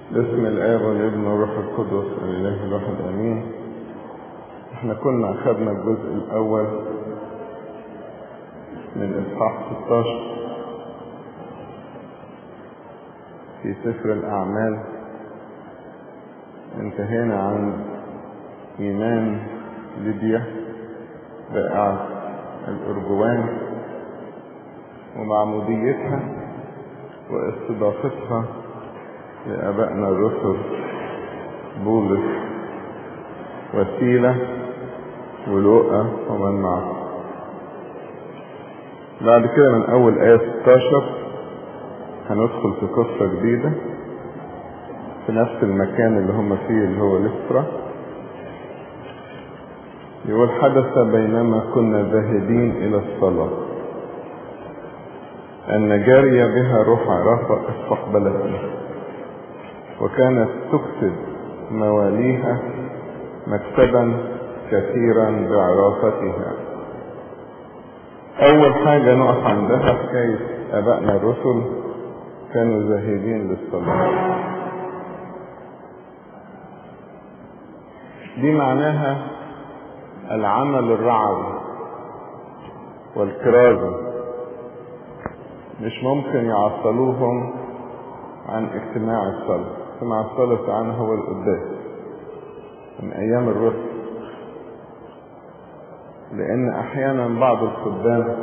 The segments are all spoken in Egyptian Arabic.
باسم الآب والابن والروح القدس الإله الواحد آمين احنا كنا أخذنا الجزء الأول من إصحاح 16 في سفر الأعمال انتهينا عن إيمان ليبيا بائعة الأرجوان ومعموديتها واستضافتها لآبائنا الرسل بولس وسيلة ولوقا ومن معه بعد كده من أول آية 16 هندخل في قصة جديدة في نفس المكان اللي هم فيه اللي هو لسرة يقول حدث بينما كنا ذاهبين إلى الصلاة أن جارية بها روح عرافة استقبلتنا وكانت تكتب مواليها مكتبا كثيرا بعرافتها أول حاجة نقف عندها حكاية آبائنا الرسل كانوا ذاهبين للصلاة دي معناها العمل الرعوي والكرازي مش ممكن يعطلوهم عن اجتماع الصلاة اجتماع الصلاة عنه هو القداس من ايام الرسل لان احيانا بعض الخدام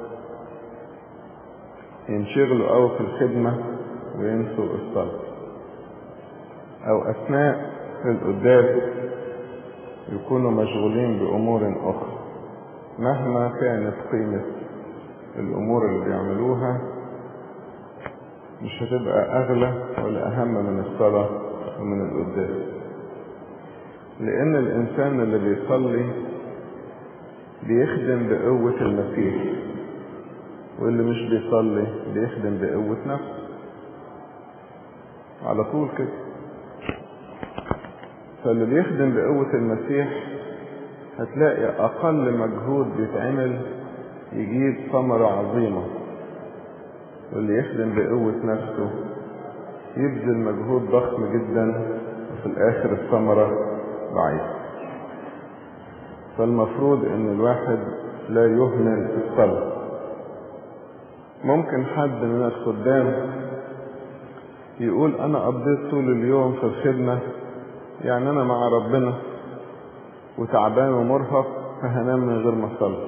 ينشغلوا قوي في الخدمة وينسوا الصلاة او اثناء القداس يكونوا مشغولين بامور اخرى مهما كانت قيمة الامور اللي بيعملوها مش هتبقى اغلى ولا اهم من الصلاة ومن القداس لان الانسان اللي بيصلي بيخدم بقوة المسيح واللي مش بيصلي بيخدم بقوة نفسه على طول كده فاللي بيخدم بقوة المسيح هتلاقي أقل مجهود بيتعمل يجيب ثمرة عظيمة واللي يخدم بقوة نفسه يبذل مجهود ضخم جدا وفي الآخر الثمرة ضعيفة فالمفروض ان الواحد لا يهمل الصلاة ممكن حد من الخدام يقول انا قضيت طول اليوم في الخدمة يعني انا مع ربنا وتعبان ومرهق فهنام من غير ما اصلي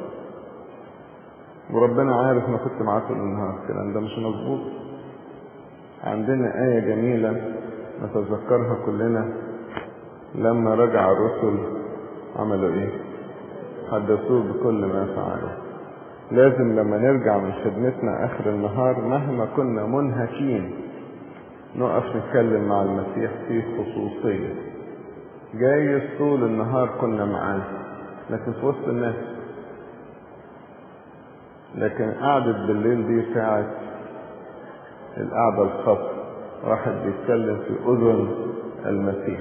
وربنا عارف انا كنت معاه طول النهار الكلام ده مش مظبوط عندنا آية جميلة نتذكرها كلنا لما رجع الرسل عملوا ايه حدثوه بكل ما فعلوا لازم لما نرجع من خدمتنا اخر النهار مهما كنا منهكين نقف نتكلم مع المسيح في خصوصية جايز طول النهار كنا معاه لكن في وسط الناس لكن قعدة بالليل دي ساعة القعدة الخاصة واحد بيتكلم في أذن المسيح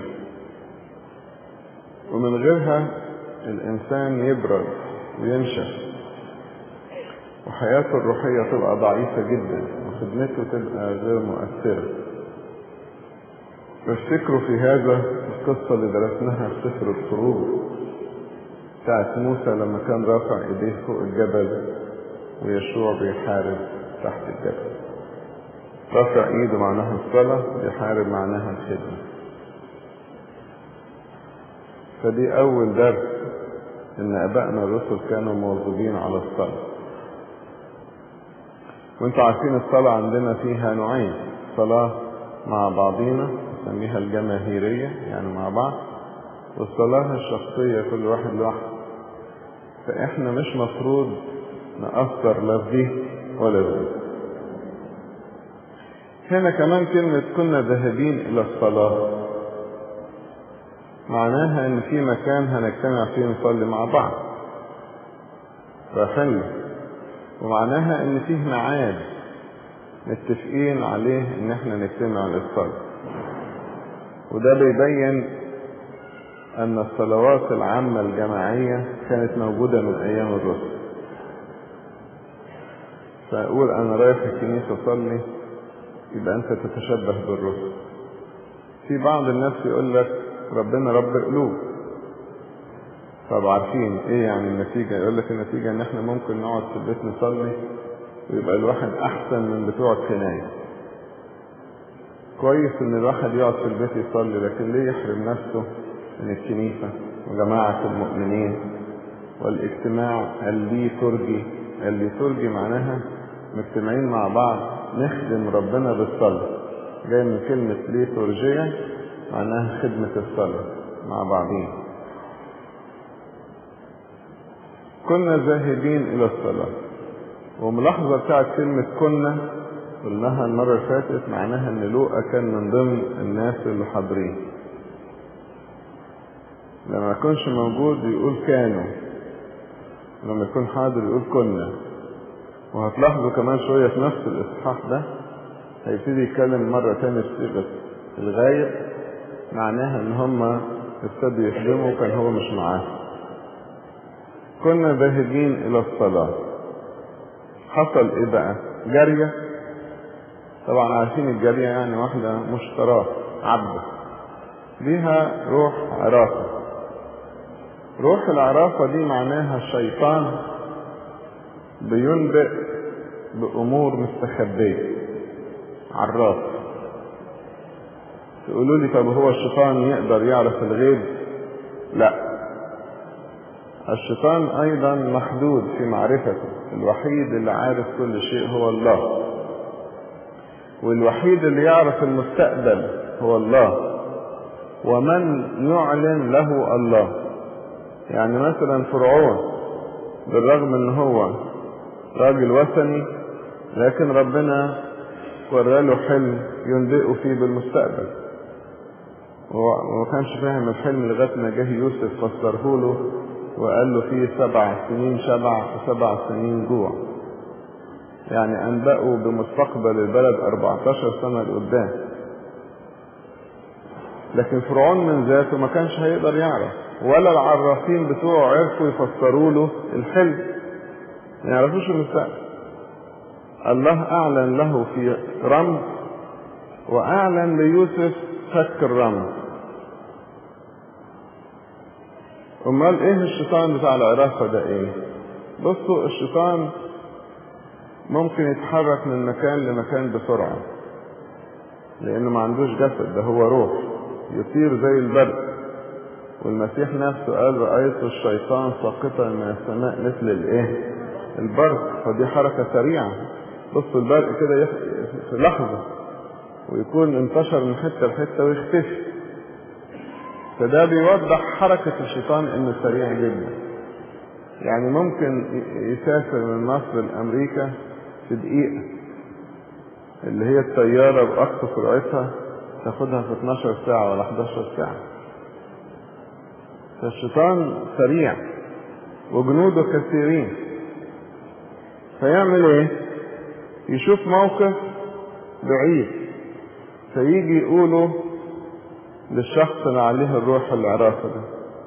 ومن غيرها الإنسان يبرد وينشف وحياته الروحية تبقى ضعيفة جدا وخدمته تبقى غير مؤثرة افتكروا في هذا القصة اللي درسناها في سفر الخروج بتاعت موسى لما كان رافع ايديه فوق الجبل ويشوع بيحارب تحت الجبل رافع ايده معناها الصلاة بيحارب معناها الخدمة فدي أول درس إن آبائنا الرسل كانوا مواظبين على الصلاة وانتوا عارفين الصلاة عندنا فيها نوعين صلاة مع بعضينا نسميها الجماهيرية يعني مع بعض والصلاة الشخصية كل واحد لوحده فإحنا مش مفروض نأثر لا في دي ولا في دي هنا كمان كلمة كنا ذاهبين إلى الصلاة معناها ان في مكان هنجتمع فيه نصلي مع بعض رايحين ومعناها ان فيه ميعاد متفقين عليه ان احنا نجتمع للصلاة وده بيبين ان الصلوات العامة الجماعية كانت موجودة من ايام الرسل فاقول انا رايح الكنيسة اصلي يبقى انت تتشبه بالرسل في بعض الناس يقول لك ربنا رب قلوب طب عارفين ايه يعني النتيجة يقول لك النتيجة ان احنا ممكن نقعد في البيت نصلي ويبقى الواحد احسن من بتوع الكناية كويس ان الواحد يقعد في البيت يصلي لكن ليه يحرم نفسه من الكنيسة وجماعة المؤمنين والاجتماع الليتورجي الليتورجي معناها مجتمعين مع بعض نخدم ربنا بالصلاة جاي من كلمة ليتورجية معناها خدمة الصلاة مع بعضين كنا ذاهبين إلى الصلاة وملاحظة بتاعت كلمة كنا قلناها المرة اللي فاتت معناها إن لوقا كان من ضمن الناس اللي حاضرين لما يكونش موجود يقول كانوا لما يكون حاضر يقول كنا وهتلاحظوا كمان شوية في نفس الإصحاح ده هيبتدي يتكلم مرة تانية بصيغة الغايب معناها إن هما ابتدوا يخدموا كان هو مش معاه كنا ذاهبين إلى الصلاة حصل إيه بقى؟ جارية طبعا عارفين الجارية يعني واحدة مشتراة عبدة ليها روح عرافة روح العرافة دي معناها الشيطان بينبئ بأمور مستخبية عراف تقولوا لي طب هو الشيطان يقدر يعرف الغيب لا الشيطان ايضا محدود في معرفته الوحيد اللي عارف كل شيء هو الله والوحيد اللي يعرف المستقبل هو الله ومن يعلن له الله يعني مثلا فرعون بالرغم ان هو راجل وثني لكن ربنا وراله حلم ينبئه فيه بالمستقبل وما كانش فاهم الحلم لغايه ما جه يوسف فسره له وقال له فيه سبع سنين شبع وسبع سنين جوع يعني أنبأوا بمستقبل البلد 14 سنة لقدام لكن فرعون من ذاته ما كانش هيقدر يعرف ولا العرافين بتوعه عرفوا يفسروا له الحلم ما يعرفوش المستقبل الله أعلن له في رمز وأعلن ليوسف فك الرمز امال ايه الشيطان بتاع العرافة ده ايه بصوا الشيطان ممكن يتحرك من مكان لمكان بسرعة لانه ما عندوش جسد ده هو روح يطير زي البرق والمسيح نفسه قال رأيت الشيطان ساقطا من السماء مثل الايه البرق فدي حركة سريعة بصوا البرق كده في لحظة ويكون انتشر من حتة لحتة ويختفي فده بيوضح حركة الشيطان انه سريع جدا يعني ممكن يسافر من مصر لأمريكا في دقيقة اللي هي الطيارة بأقصى سرعتها تاخدها في 12 ساعة ولا 11 ساعة فالشيطان سريع وجنوده كثيرين فيعمل ايه يشوف موقف بعيد فيجي يقوله للشخص اللي عليه الروح العرافة ده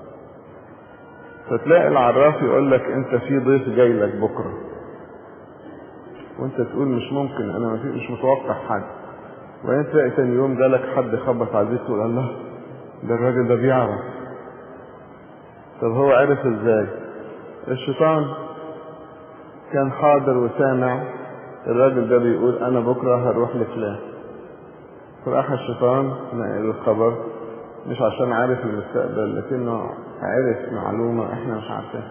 فتلاقي العراف يقول لك انت في ضيف جاي لك بكرة وانت تقول مش ممكن انا مش متوقع حاجة وبعدين تلاقي تاني يوم جالك حد خبط على البيت تقول الله ده الراجل ده بيعرف طب هو عرف ازاي الشيطان كان حاضر وسامع الراجل ده بيقول انا بكرة هروح لفلان فراح الشيطان نقل الخبر مش عشان عارف المستقبل لكنه عرف معلومة احنا مش عارفينها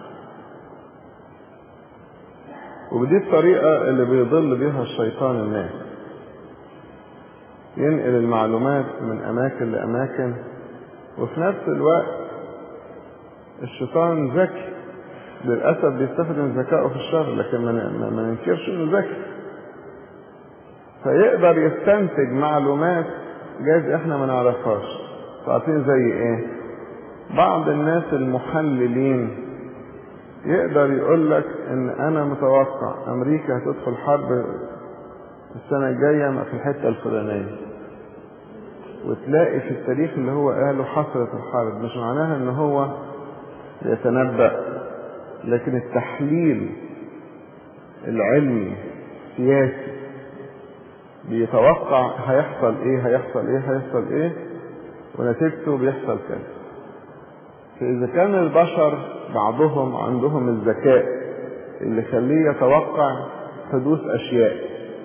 ودي الطريقة اللي بيضل بيها الشيطان الناس ينقل المعلومات من أماكن لأماكن وفي نفس الوقت الشيطان ذكي للأسف بيستخدم ذكائه في الشر لكن ما ما ننكرش إنه ذكي فيقدر يستنتج معلومات جايز احنا ما نعرفهاش عارفين زي ايه بعض الناس المحللين يقدر يقول لك ان انا متوقع امريكا هتدخل حرب السنة الجاية في الحتة الفلانية وتلاقي في التاريخ اللي هو قاله حصلت الحرب مش معناها ان هو يتنبأ لكن التحليل العلمي سياسي بيتوقع هيحصل ايه هيحصل ايه هيحصل ايه ونتيجته بيحصل كده فإذا كان البشر بعضهم عندهم الذكاء اللي يخليه يتوقع حدوث أشياء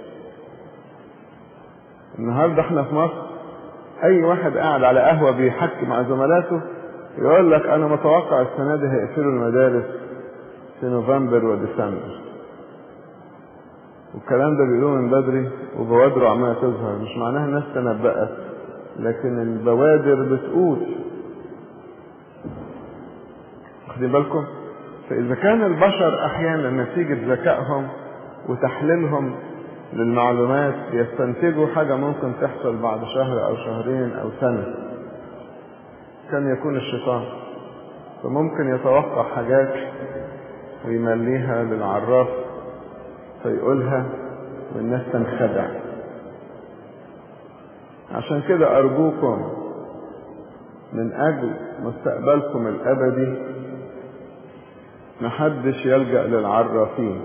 النهاردة احنا في مصر أي واحد قاعد على قهوة بيحكي مع زملاته يقول لك أنا متوقع السنة دي هيقفلوا المدارس في نوفمبر وديسمبر والكلام ده بيقولوه من بدري وبوادره عمالة تظهر مش معناها الناس تنبأت لكن البوادر بتقول واخدين بالكم فإذا كان البشر أحيانا نتيجة ذكائهم وتحليلهم للمعلومات يستنتجوا حاجة ممكن تحصل بعد شهر أو شهرين أو سنة كان يكون الشيطان فممكن يتوقع حاجات ويمليها للعراف فيقولها والناس تنخدع عشان كده أرجوكم من أجل مستقبلكم الأبدي محدش يلجأ للعرافين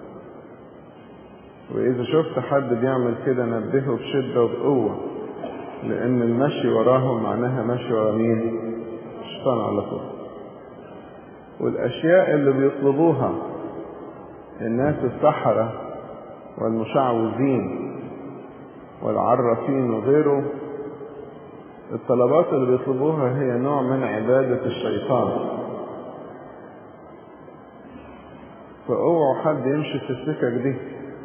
وإذا شفت حد بيعمل كده نبهه بشدة وبقوة لأن المشي وراهم معناها مشي ورا مين؟ الشيطان على طول والأشياء اللي بيطلبوها الناس السحرة والمشعوذين والعرافين وغيره الطلبات اللي بيطلبوها هي نوع من عبادة الشيطان فاوعوا حد يمشي في السكك دي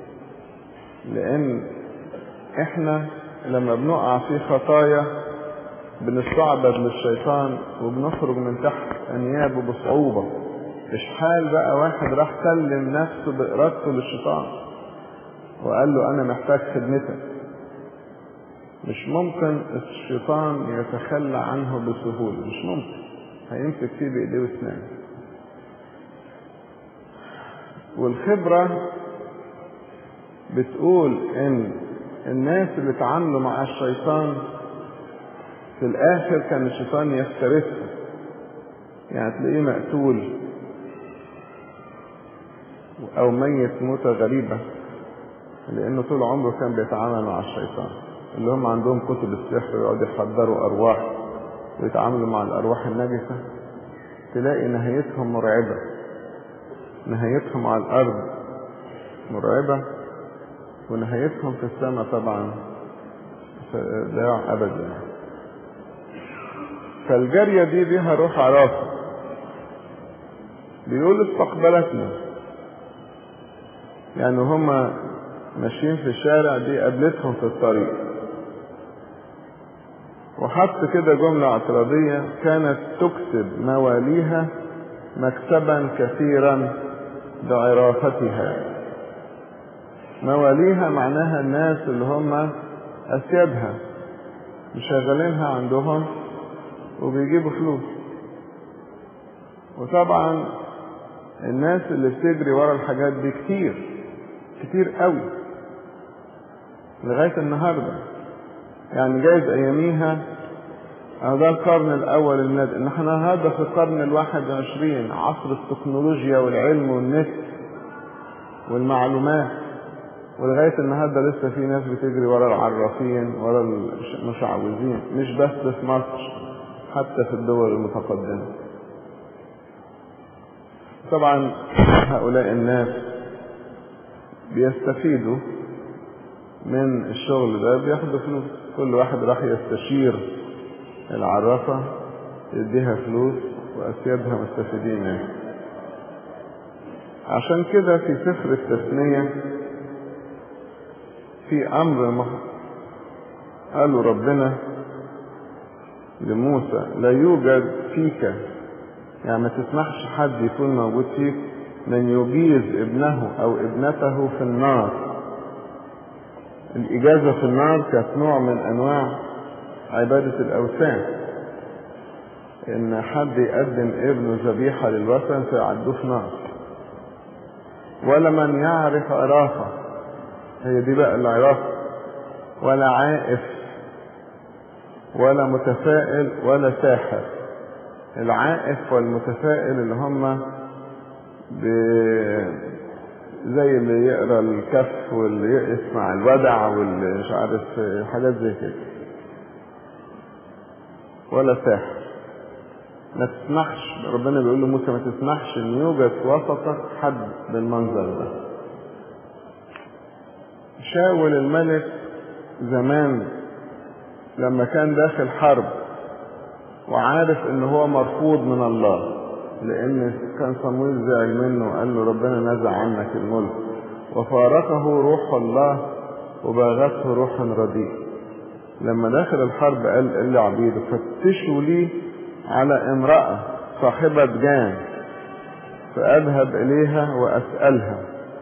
لان احنا لما بنقع في خطايا بنستعبد للشيطان وبنخرج من تحت انيابه بصعوبة مش حال بقى واحد راح سلم نفسه بإرادته للشيطان وقال له أنا محتاج خدمتك مش ممكن الشيطان يتخلى عنه بسهولة مش ممكن هيمسك فيه بإيديه واسنانه والخبرة بتقول ان الناس اللي اتعاملوا مع الشيطان في الاخر كان الشيطان يفترسه يعني تلاقيه مقتول او ميت موتة غريبة لانه طول عمره كان بيتعامل مع الشيطان اللي هم عندهم كتب السحر ويقعدوا يحضروا ارواح ويتعاملوا مع الارواح النجسة تلاقي نهايتهم مرعبة نهايتهم على الارض مرعبة ونهايتهم في السماء طبعا ضياع ابدا فالجارية دي ليها روح عرافة بيقول استقبلتنا يعني هما ماشيين في الشارع دي قابلتهم في الطريق وحط كده جملة اعتراضية كانت تكسب مواليها مكسبا كثيرا بعرافتها مواليها معناها الناس اللي هم أسيادها مشغلينها عندهم وبيجيبوا فلوس وطبعا الناس اللي بتجري ورا الحاجات دي كتير كتير قوي لغاية النهاردة يعني جايز أياميها ده القرن الأول الميلادي إن احنا هذا في القرن الواحد والعشرين عصر التكنولوجيا والعلم والنت والمعلومات ولغاية النهاردة لسه في ناس بتجري ورا العرافين ورا المشعوذين مش بس في مصر حتى في الدول المتقدمة طبعا هؤلاء الناس بيستفيدوا من الشغل ده بياخدوا فلوس كل واحد راح يستشير العرافة يديها فلوس وأسيادها مستفيدين منها عشان كده في سفر التثنية في أمر مح... قالوا ربنا لموسى لا يوجد فيك يعني ما تسمحش حد يكون موجود فيك من يجيز ابنه أو ابنته في النار الإجازة في النار كانت نوع من أنواع عبادة الأوثان إن حد يقدم ابنه ذبيحة للوثن فيعدوه في نار ولا من يعرف عرافة هي دي بقى العرافة ولا عائف ولا متفائل ولا ساحر العائف والمتفائل اللي هم ب... زي اللي يقرا الكف واللي يسمع الودع واللي مش عارف حاجات زي كده ولا ساحر ما تسمحش ربنا بيقول لموسى ما تسمحش ان يوجد في وسطك حد بالمنظر ده شاول الملك زمان لما كان داخل حرب وعارف ان هو مرفوض من الله لان كان صمويل زعل منه وقال له ربنا نزع عنك الملك وفارقه روح الله وباغته روح رديء لما دخل الحرب قال لعبيده فتشوا لي على امرأة صاحبة جان فأذهب إليها وأسألها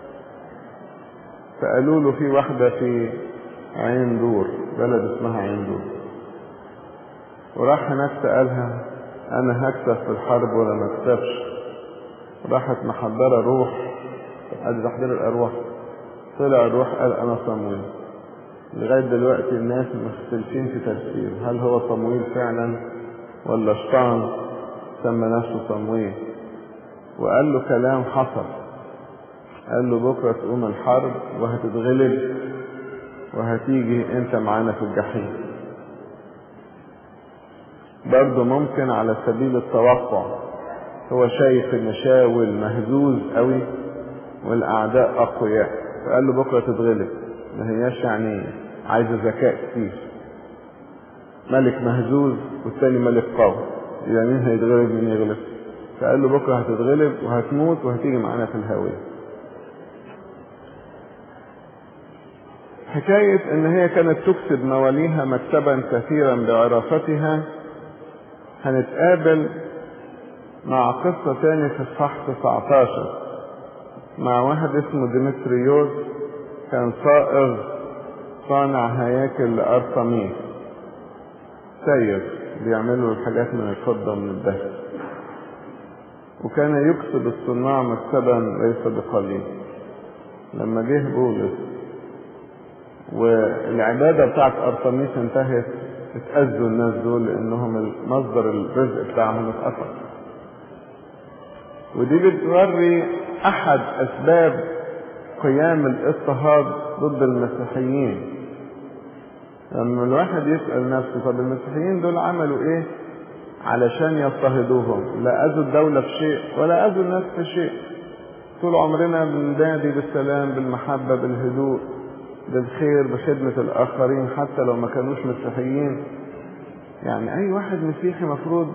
فقالوا له في واحدة في عين دور بلد اسمها عين دور وراح هناك سألها أنا هكسب في الحرب ولا ما اكسبش راحت محضرة روح ادي تحضير الأرواح طلع الروح قال أنا صمويل لغاية دلوقتي الناس مختلفين في تفسير هل هو صمويل فعلا ولا شيطان سمى نفسه صمويل وقال له كلام حصل قال له بكرة تقوم الحرب وهتتغلب وهتيجي انت معانا في الجحيم برضه ممكن على سبيل التوقع هو شايف ان شاول مهزوز قوي والاعداء اقوياء فقال له بكره تتغلب ما هياش يعني عايزه ذكاء كتير ملك مهزوز والتاني ملك قوي يبقى مين هيتغلب مين يغلب فقال له بكره هتتغلب وهتموت وهتيجي معانا في الهاويه حكاية ان هي كانت تكسب مواليها مكسبا كثيرا بعرافتها هنتقابل مع قصة تاني في الصح 19 مع واحد اسمه ديمتريوس كان صائغ صانع هياكل لأرطميس سيد بيعملوا الحاجات من الفضة ومن الذهب وكان يكسب الصناع مكسبا ليس بقليل لما جه بولس والعبادة بتاعت أرطميس انتهت اتأذوا الناس دول لأنهم مصدر الرزق بتاعهم اتقطع ودي بتوري أحد أسباب قيام الاضطهاد ضد المسيحيين لما الواحد يسأل نفسه طب المسيحيين دول عملوا ايه علشان يضطهدوهم لا أذوا الدولة في شيء ولا أذوا الناس في شيء طول عمرنا بننادي بالسلام بالمحبة بالهدوء بالخير بخدمة الآخرين حتى لو ما كانوش مسيحيين يعني أي واحد مسيحي مفروض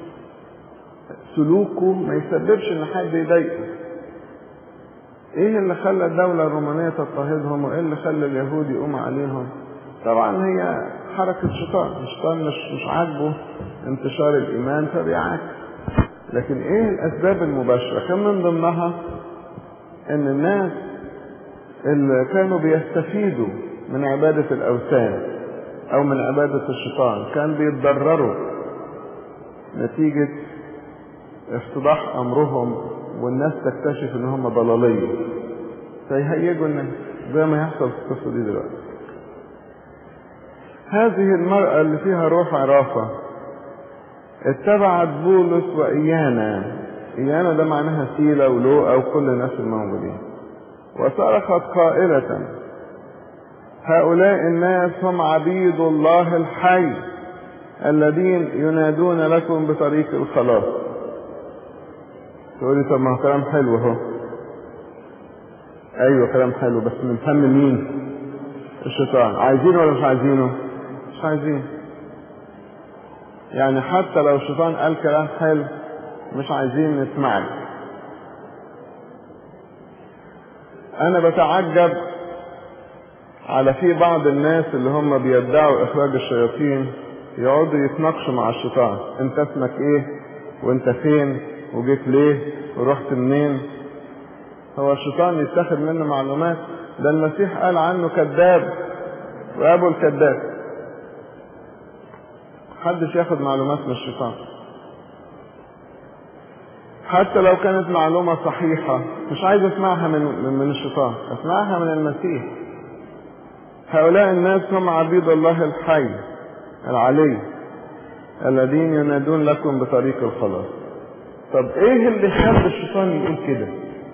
سلوكه ما يسببش إن حد يضايقه إيه اللي خلى الدولة الرومانية تضطهدهم وإيه اللي خلى اليهود يقوم عليهم طبعا هي حركة شيطان الشيطان مش مش عاجبه انتشار الإيمان فبيعاكس لكن إيه الأسباب المباشرة كان من ضمنها إن الناس اللي كانوا بيستفيدوا من عبادة الأوثان أو من عبادة الشيطان كان بيتضرروا نتيجة افتضاح أمرهم والناس تكتشف إن هم ضلالية فيهيجوا الناس زي ما يحصل في القصة دي دلوقتي هذه المرأة اللي فيها روح عرافة اتبعت بولس وإيانا إيانا ده معناها سيلة ولوقا وكل الناس الموجودين وصرخت قائلة هؤلاء الناس هم عبيد الله الحي الذين ينادون لكم بطريق الخلاص تقولي طب ما هو كلام حلو اهو ايوه كلام حلو بس من فم مين الشيطان عايزينه ولا مش عايزينه مش عايزين يعني حتى لو الشيطان قال كلام حلو مش عايزين نسمعه انا بتعجب على في بعض الناس اللي هم بيدعوا اخراج الشياطين يقعدوا يتناقشوا مع الشيطان انت اسمك ايه وانت فين وجيت ليه ورحت منين هو الشيطان يتاخد منه معلومات ده المسيح قال عنه كذاب وابو الكذاب محدش ياخد معلومات من الشيطان حتى لو كانت معلومة صحيحة مش عايز اسمعها من من الشيطان اسمعها من المسيح هؤلاء الناس هم عبيد الله الحي العلي الذين ينادون لكم بطريق الخلاص طب ايه اللي خلى الشيطان يقول كده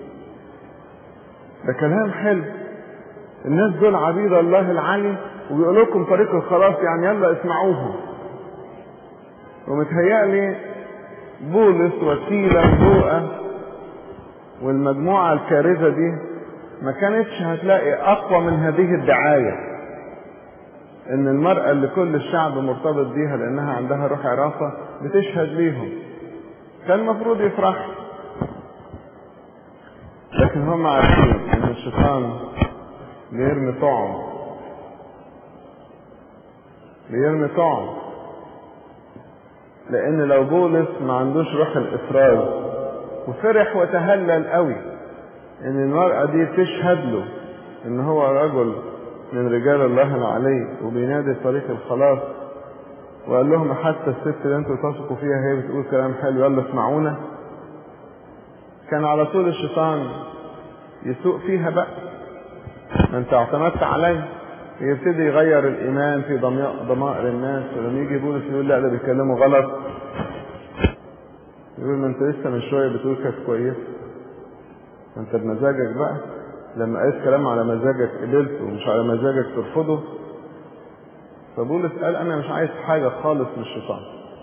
ده كلام حلو الناس دول عبيد الله العلي وبيقول لكم طريق الخلاص يعني يلا اسمعوهم ومتهيألي بولس وسيلة ولوقا والمجموعة الكارثة دي ما كانتش هتلاقي أقوى من هذه الدعاية إن المرأة اللي كل الشعب مرتبط بيها لأنها عندها روح عرافة بتشهد ليهم كان المفروض يفرحوا لكن هم عارفين إن الشيطان بيرمي طعم بيرمي طعم لأن لو بولس ما عندوش روح الإفراز وفرح وتهلل قوي ان المرأة دي تشهد له ان هو رجل من رجال الله العلي وبينادي طريق الخلاص وقال لهم حتى الست اللي انتوا تثقوا فيها هي بتقول كلام حلو يلا اسمعونا كان على طول الشيطان يسوق فيها بقى ما انت اعتمدت علي يبتدي يغير الايمان في ضمائر الناس ولما يجي بولس يقول لا ده بيتكلموا غلط يقول ما انت لسه من شويه بتقول كانت كويس انت بمزاجك بقى لما قالت كلام على مزاجك قبلته ومش على مزاجك ترفضه فبولس قال انا مش عايز حاجه خالص من الشيطان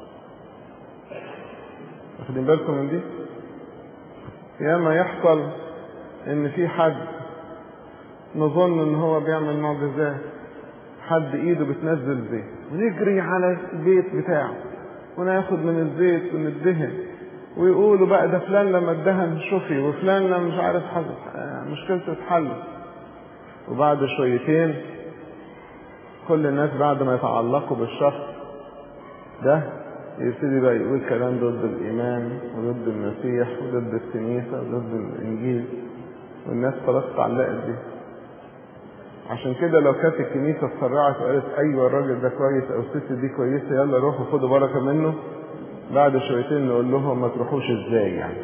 واخدين بالكم من دي ياما يحصل ان في حد نظن ان هو بيعمل معجزات حد ايده بتنزل زيت ونجري على البيت بتاعه وناخد من الزيت وندهن ويقولوا بقى ده فلان لما ادهن شفي وفلان لما مش عارف حاجة مشكلته اتحلت وبعد شويتين كل الناس بعد ما يتعلقوا بالشخص ده يبتدي بقى يقول كلام ضد الإيمان وضد المسيح وضد الكنيسة وضد الإنجيل والناس خلاص اتعلقت بيه عشان كده لو كانت الكنيسة اتسرعت وقالت أيوة الراجل ده كويس أو الست دي كويسة يلا روحوا خدوا بركة منه بعد شويتين نقول لهم ما تروحوش ازاي يعني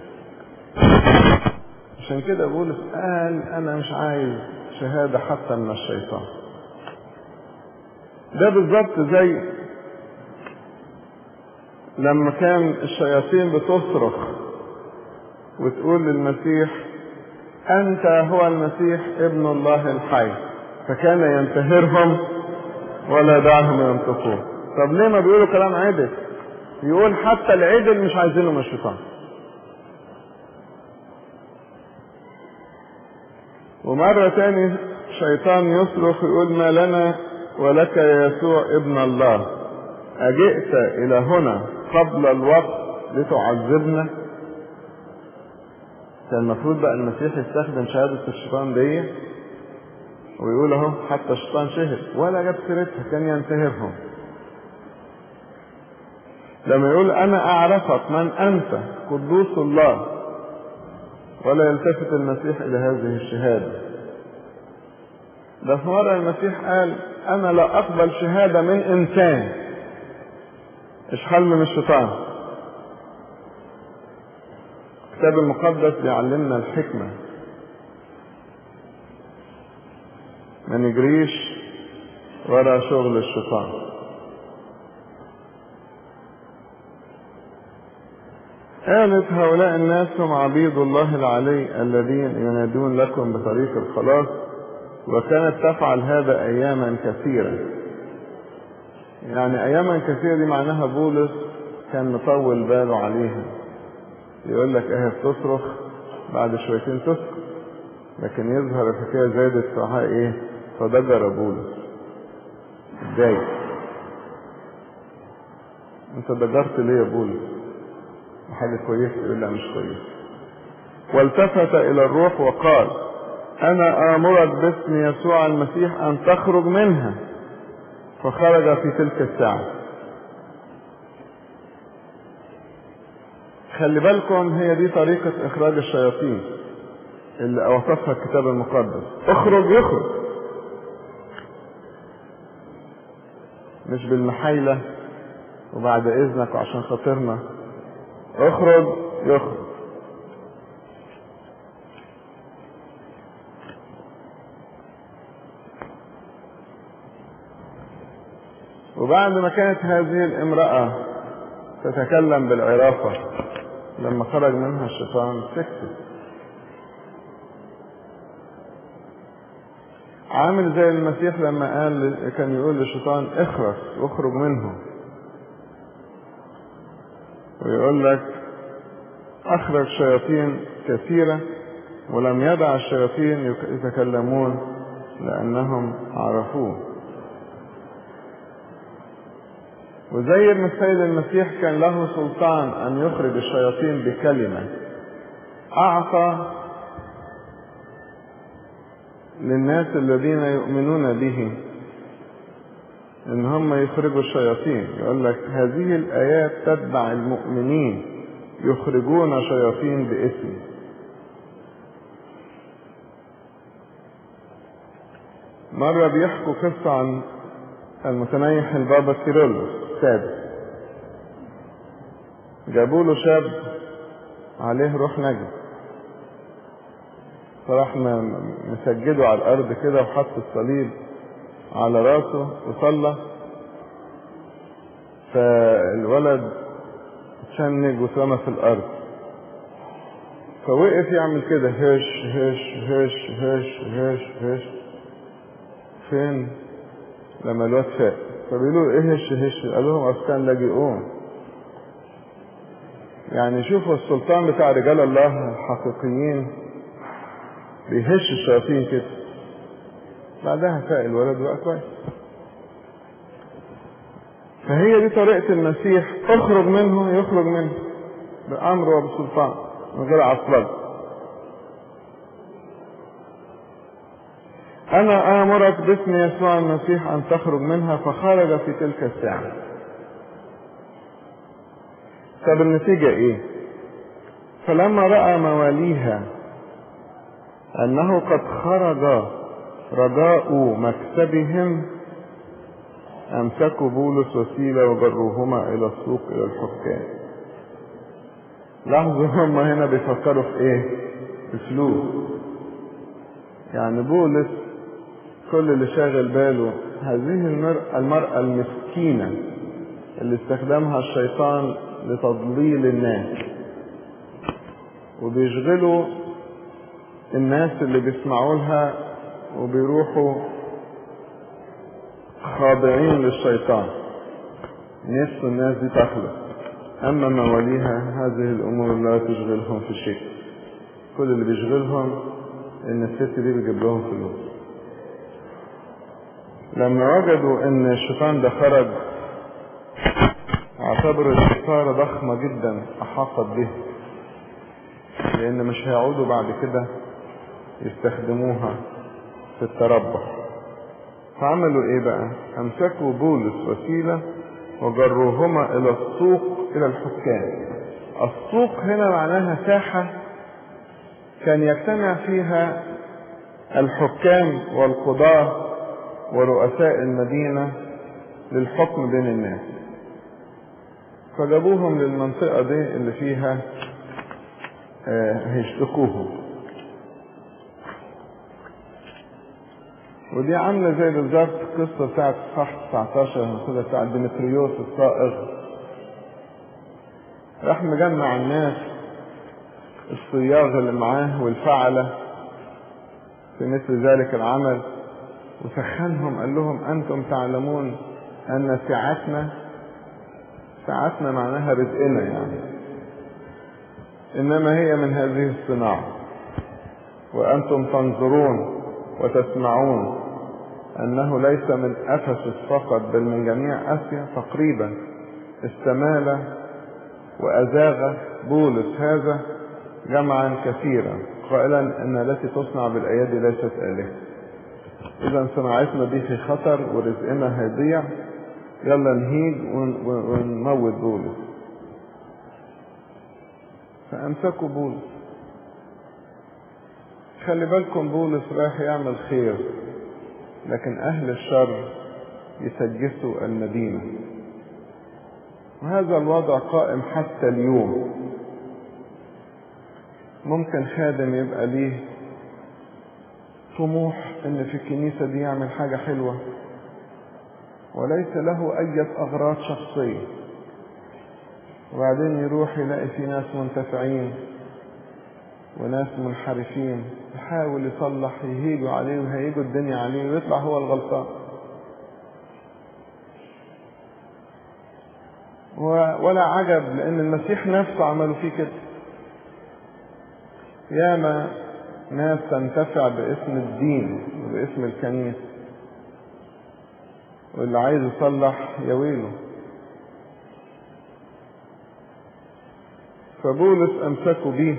عشان كده بولس قال انا مش عايز شهادة حتى من الشيطان ده بالظبط زي لما كان الشياطين بتصرخ وتقول للمسيح انت هو المسيح ابن الله الحي فكان ينتهرهم ولا دعهم ينطقون طب ليه ما بيقولوا كلام عدل يقول حتى العدل مش عايزينه من الشيطان ومرة تاني شيطان يصرخ يقول ما لنا ولك يا يسوع ابن الله أجئت إلى هنا قبل الوقت لتعذبنا كان المفروض بقى المسيح يستخدم شهادة الشيطان دي ويقول اهو حتى الشيطان شهد ولا جاب سيرتها كان ينتهرهم لما يقول انا اعرفك من انت قدوس الله ولا يلتفت المسيح الى هذه الشهاده ده في مره المسيح قال انا لا اقبل شهاده من انسان اشحال من الشيطان الكتاب المقدس بيعلمنا الحكمه ما نجريش ورا شغل الشيطان قالت هؤلاء الناس هم عبيد الله العلي الذين ينادون لكم بطريق الخلاص وكانت تفعل هذا اياما كثيرا يعني اياما كثيرة دي معناها بولس كان مطول باله عليها يقول لك اهي بتصرخ بعد شويتين تسكت لكن يظهر الحكايه زادت فيها ايه فضجر بولس اتضايق انت ضجرت ليه يا بولس حاجة كويسة يقول لا مش كويسة والتفت إلى الروح وقال أنا آمرك باسم يسوع المسيح أن تخرج منها فخرج في تلك الساعة خلي بالكم هي دي طريقة إخراج الشياطين اللي وصفها الكتاب المقدس اخرج يخرج مش بالمحايلة وبعد إذنك وعشان خاطرنا اخرج يخرج وبعد ما كانت هذه الامرأة تتكلم بالعرافة لما خرج منها الشيطان سكتت عامل زي المسيح لما قال كان يقول للشيطان اخرس واخرج منه ويقول لك أخرج شياطين كثيرة ولم يدع الشياطين يتكلمون لأنهم عرفوه وزي ما السيد المسيح كان له سلطان أن يخرج الشياطين بكلمة أعطى للناس الذين يؤمنون به ان هم يخرجوا الشياطين يقول لك هذه الايات تتبع المؤمنين يخرجون شياطين باسمي مرة بيحكوا قصة عن المتنيح البابا كيرلس سادس جابوا له شاب عليه روح نجم فراح مسجده على الارض كده وحط الصليب على راسه وصلى فالولد اتشنج واترمى في الارض فوقف يعمل كده هش هش هش هش هش هش فين لما الواد فاق فبيقولوا ايه هش هش قال لهم اصل لاجئون يعني شوفوا السلطان بتاع رجال الله الحقيقيين بيهش الشياطين كده بعدها فاق الولد بقى كويس فهي دي طريقة المسيح اخرج منه يخرج منه بأمر وبسلطان من غير عصلجة أنا آمرك باسم يسوع المسيح أن تخرج منها فخرج في تلك الساعة طب النتيجة إيه؟ فلما رأى مواليها أنه قد خرج رجاء مكسبهم أمسكوا بولس وسيلة وجروهما إلى السوق إلى الحكام لاحظوا هم هنا بيفكروا في إيه؟ في فلوس يعني بولس كل اللي شاغل باله هذه المرأة, المرأة المسكينة اللي استخدمها الشيطان لتضليل الناس وبيشغلوا الناس اللي بيسمعوا لها وبيروحوا خاضعين للشيطان نفس الناس دي تخلص أما مواليها هذه الأمور لا تشغلهم في شيء كل اللي بيشغلهم إن الست دي بيجيب لهم فلوس لما وجدوا إن الشيطان ده خرج اعتبروا خسارة ضخمة جدا أحاطت به لأن مش هيعودوا بعد كده يستخدموها في التربح فعملوا ايه بقى امسكوا بولس وسيلة وجروهما الى السوق الى الحكام السوق هنا معناها ساحة كان يجتمع فيها الحكام والقضاة ورؤساء المدينة للحكم بين الناس فجابوهم للمنطقة دي اللي فيها هيشتكوهم ودي عاملة زي بالظبط القصة بتاعت صح 19 القصة بتاعت ديمتريوس الصائغ راح مجمع الناس الصياغ اللي معاه والفعلة في مثل ذلك العمل وسخنهم قال لهم أنتم تعلمون أن ساعتنا ساعتنا معناها رزقنا يعني إنما هي من هذه الصناعة وأنتم تنظرون وتسمعون أنه ليس من أفسس فقط بل من جميع آسيا تقريبا استمال وأزاغ بولس هذا جمعا كثيرا قائلا أن التي تصنع بالأيادي ليست آلهة إذا صناعتنا دي في خطر ورزقنا هيضيع يلا نهيج ونموت بولس فأمسكوا بولس خلي بالكم بولس رايح يعمل خير لكن أهل الشر يسجسوا المدينة وهذا الوضع قائم حتى اليوم ممكن خادم يبقى ليه طموح ان في الكنيسة دي يعمل حاجة حلوة وليس له اي اغراض شخصية وبعدين يروح يلاقي في ناس منتفعين وناس منحرفين يحاول يصلح يهيجوا عليه ويهيجوا الدنيا عليه ويطلع هو الغلطان ولا عجب لأن المسيح نفسه عملوا فيه كده ياما ناس تنتفع باسم الدين وباسم الكنيسة واللي عايز يصلح يا ويله فبولس أمسكوا بيه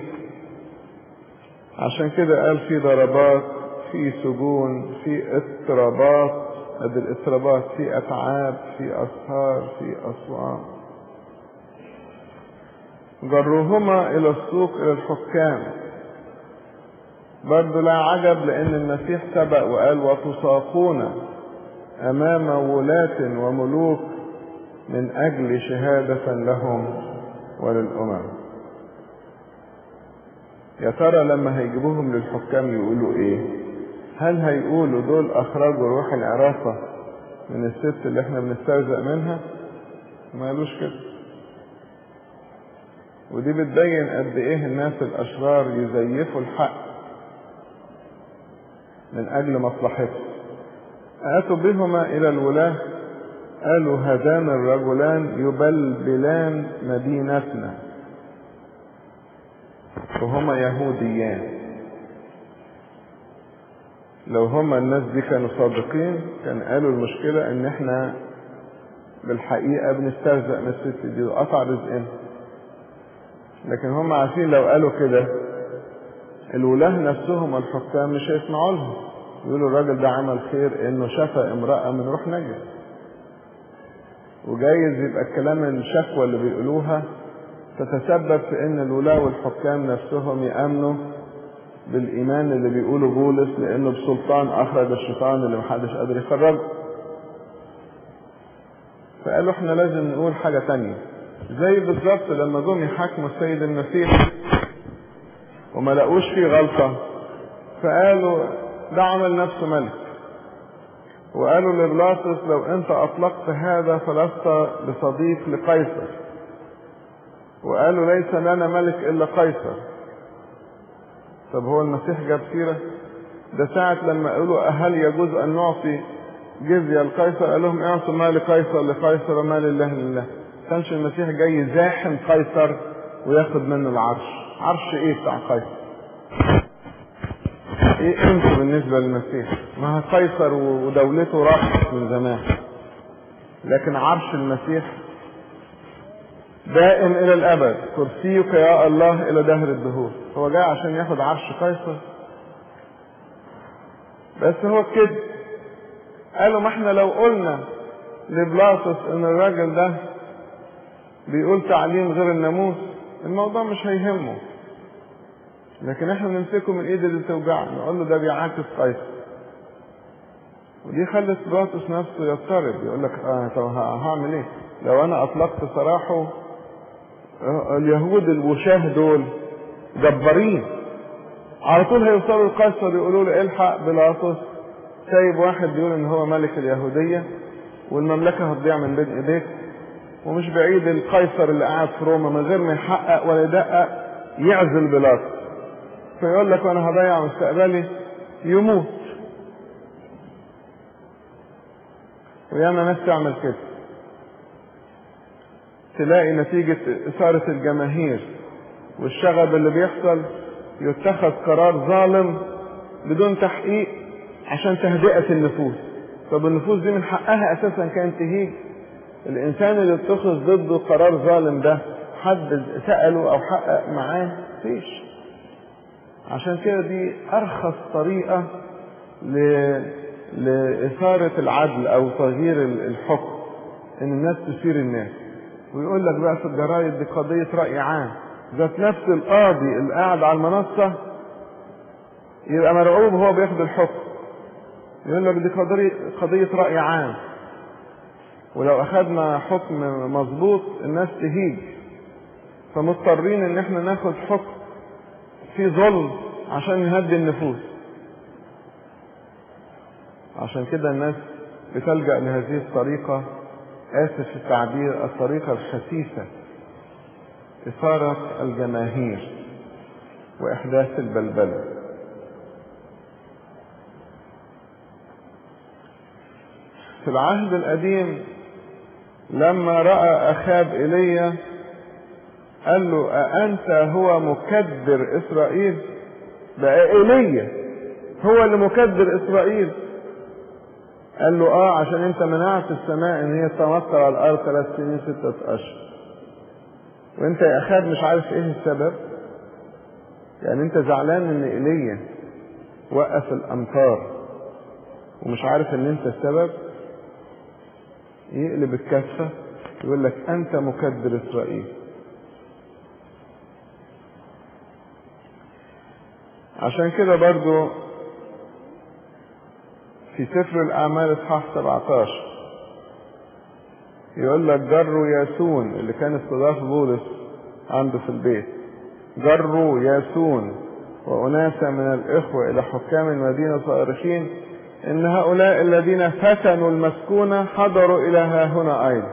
عشان كده قال في ضربات في سجون في اضطرابات ادي الاضطرابات في اتعاب في اسهار في اصوات جروهما الى السوق الى الحكام برضه لا عجب لان المسيح سبق وقال وتساقون امام ولاة وملوك من اجل شهادة لهم وللامم يا ترى لما هيجيبوهم للحكام يقولوا ايه هل هيقولوا دول اخرجوا روح العرافة من الست اللي احنا بنستهزأ منها ما قالوش كده ودي بتبين قد ايه الناس الاشرار يزيفوا الحق من اجل مصلحتهم اتوا بهما الى الولاة قالوا هذان الرجلان يبلبلان مدينتنا وهما يهوديان لو هما الناس دي كانوا صادقين كان قالوا المشكلة ان احنا بالحقيقة بنستهزأ من الست دي وقطع رزقنا لكن هم عارفين لو قالوا كده الولاة نفسهم الحكام مش هيسمعوا لهم يقولوا الراجل ده عمل خير انه شفى امرأة من روح نجس وجايز يبقى الكلام الشكوى اللي بيقولوها تتسبب في ان الولاة والحكام نفسهم يأمنوا بالإيمان اللي بيقوله بولس لأنه بسلطان أخرج الشيطان اللي محدش قادر يخرجه فقالوا احنا لازم نقول حاجة تانية زي بالظبط لما جم يحاكموا السيد المسيح وما لقوش فيه غلطة فقالوا ده عمل نفسه ملك وقالوا لبلاطس لو انت اطلقت هذا فلست بصديق لقيصر وقالوا ليس لنا ملك الا قيصر طب هو المسيح جاب سيرة ده ساعة لما قالوا هل يجوز ان نعطي جزية لقيصر قال لهم اعطوا ما لقيصر لقيصر وما لله لله كانش المسيح جاي زاحم قيصر وياخد منه العرش عرش ايه بتاع قيصر ايه قيمته بالنسبة للمسيح ما قيصر ودولته راحت من زمان لكن عرش المسيح دائم الى الابد كرسيك يا الله الى دهر الدهور هو جاي عشان ياخد عرش قيصر بس هو كده قالوا ما احنا لو قلنا لبلاطس ان الراجل ده بيقول تعليم غير الناموس الموضوع مش هيهمه لكن احنا نمسكه من ايد اللي توجعه نقول له ده بيعاكس قيصر ودي خلت بلاطس نفسه يضطرب يقول لك اه طب هعمل ايه لو انا اطلقت سراحه اليهود الوشاه دول جبارين على طول هيوصلوا لقيصر يقولوا له الحق بلاطس سايب واحد بيقول ان هو ملك اليهودية والمملكة هتضيع من بين ايديك ومش بعيد القيصر اللي قاعد في روما من غير ما يحقق ولا يدقق يعزل بلاطس فيقول لك وانا هضيع مستقبلي يموت وياما ناس تعمل كده تلاقي نتيجة إثارة الجماهير والشغب اللي بيحصل يتخذ قرار ظالم بدون تحقيق عشان تهدئة النفوس طب النفوس دي من حقها أساسا كانت تهيج الإنسان اللي اتخذ ضده قرار ظالم ده حد سأله أو حقق معاه فيش عشان كده دي أرخص طريقة ل... لإثارة العدل أو تغيير الحكم إن الناس تثير الناس ويقول لك بقى في الجرايد دي قضية رأي عام ذات نفس القاضي اللي قاعد على المنصة يبقى مرعوب وهو بياخد الحكم يقول لك دي قضية, قضية رأي عام ولو أخذنا حكم مظبوط الناس تهيج فمضطرين إن احنا ناخد حكم في ظلم عشان يهدي النفوس عشان كده الناس بتلجأ لهذه الطريقة آسف في التعبير الطريقة الخسيسة إثارة الجماهير وإحداث البلبلة في العهد القديم لما رأى أخاب إيليا قال له أأنت هو مكدر إسرائيل بقى إيليا هو اللي مكدر إسرائيل قال له اه عشان انت منعت السماء ان هي تمطر على الارض ثلاث سنين ستة اشهر وانت يا اخاب مش عارف ايه السبب يعني انت زعلان ان ايليا وقف الامطار ومش عارف ان انت السبب يقلب الكفة يقول لك انت مكدر اسرائيل عشان كده برضو في سفر الأعمال إصحاح 17 يقول لك جروا ياسون اللي كان استضاف بولس عنده في البيت جروا ياسون وأناسا من الإخوة إلى حكام المدينة صارخين إن هؤلاء الذين فتنوا المسكونة حضروا إلى ها هنا أيضا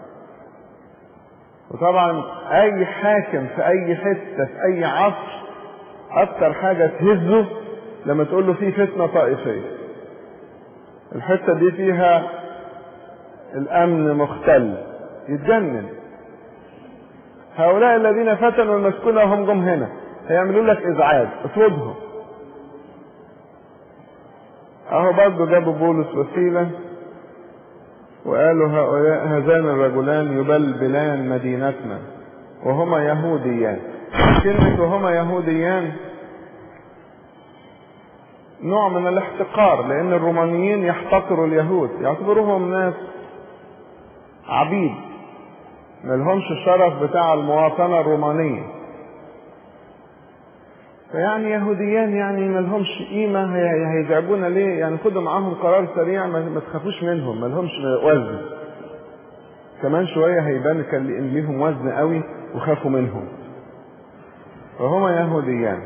وطبعا أي حاكم في أي حتة في أي عصر أكتر حاجة تهزه لما تقول له في فتنة طائفية الحتة دي فيها الأمن مختل يتجنن هؤلاء الذين فتنوا المسكونة وهم جم هنا هيعملوا لك إزعاج اطردهم أهو برضه جابوا بولس وسيلة وقالوا هؤلاء هذان الرجلان يبلبلان مدينتنا وهما يهوديان كلمة وهما يهوديان نوع من الاحتقار لان الرومانيين يحتقروا اليهود يعتبروهم ناس عبيد ملهمش الشرف بتاع المواطنة الرومانية فيعني يهوديان يعني ملهمش قيمة هيزعجونا ليه يعني خدوا معاهم قرار سريع ما تخافوش منهم ملهمش وزن كمان شوية هيبان كان ليهم وزن قوي وخافوا منهم فهما يهوديان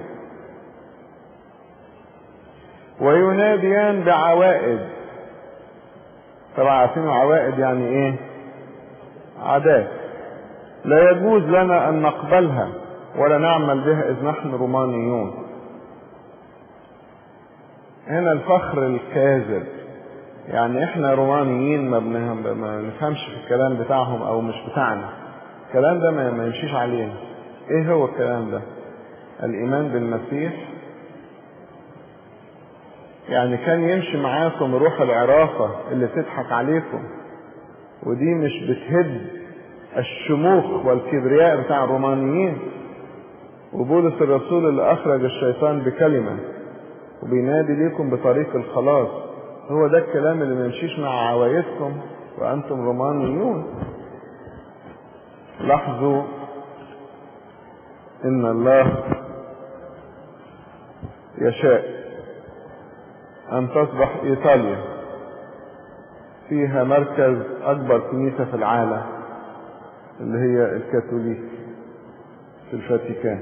ويناديان بعوائد طبعا عارفين العوائد يعني ايه عادات لا يجوز لنا ان نقبلها ولا نعمل بها اذ نحن رومانيون هنا الفخر الكاذب يعني احنا رومانيين ما, ما نفهمش في الكلام بتاعهم او مش بتاعنا الكلام ده ما يمشيش علينا ايه هو الكلام ده الايمان بالمسيح يعني كان يمشي معاكم روح العرافة اللي تضحك عليكم ودي مش بتهد الشموخ والكبرياء بتاع الرومانيين وبولس الرسول اللي أخرج الشيطان بكلمة وبينادي ليكم بطريق الخلاص هو ده الكلام اللي ما يمشيش مع عوايدكم وأنتم رومانيون لاحظوا إن الله يشاء أن تصبح إيطاليا فيها مركز أكبر كنيسة في العالم اللي هي الكاثوليك في الفاتيكان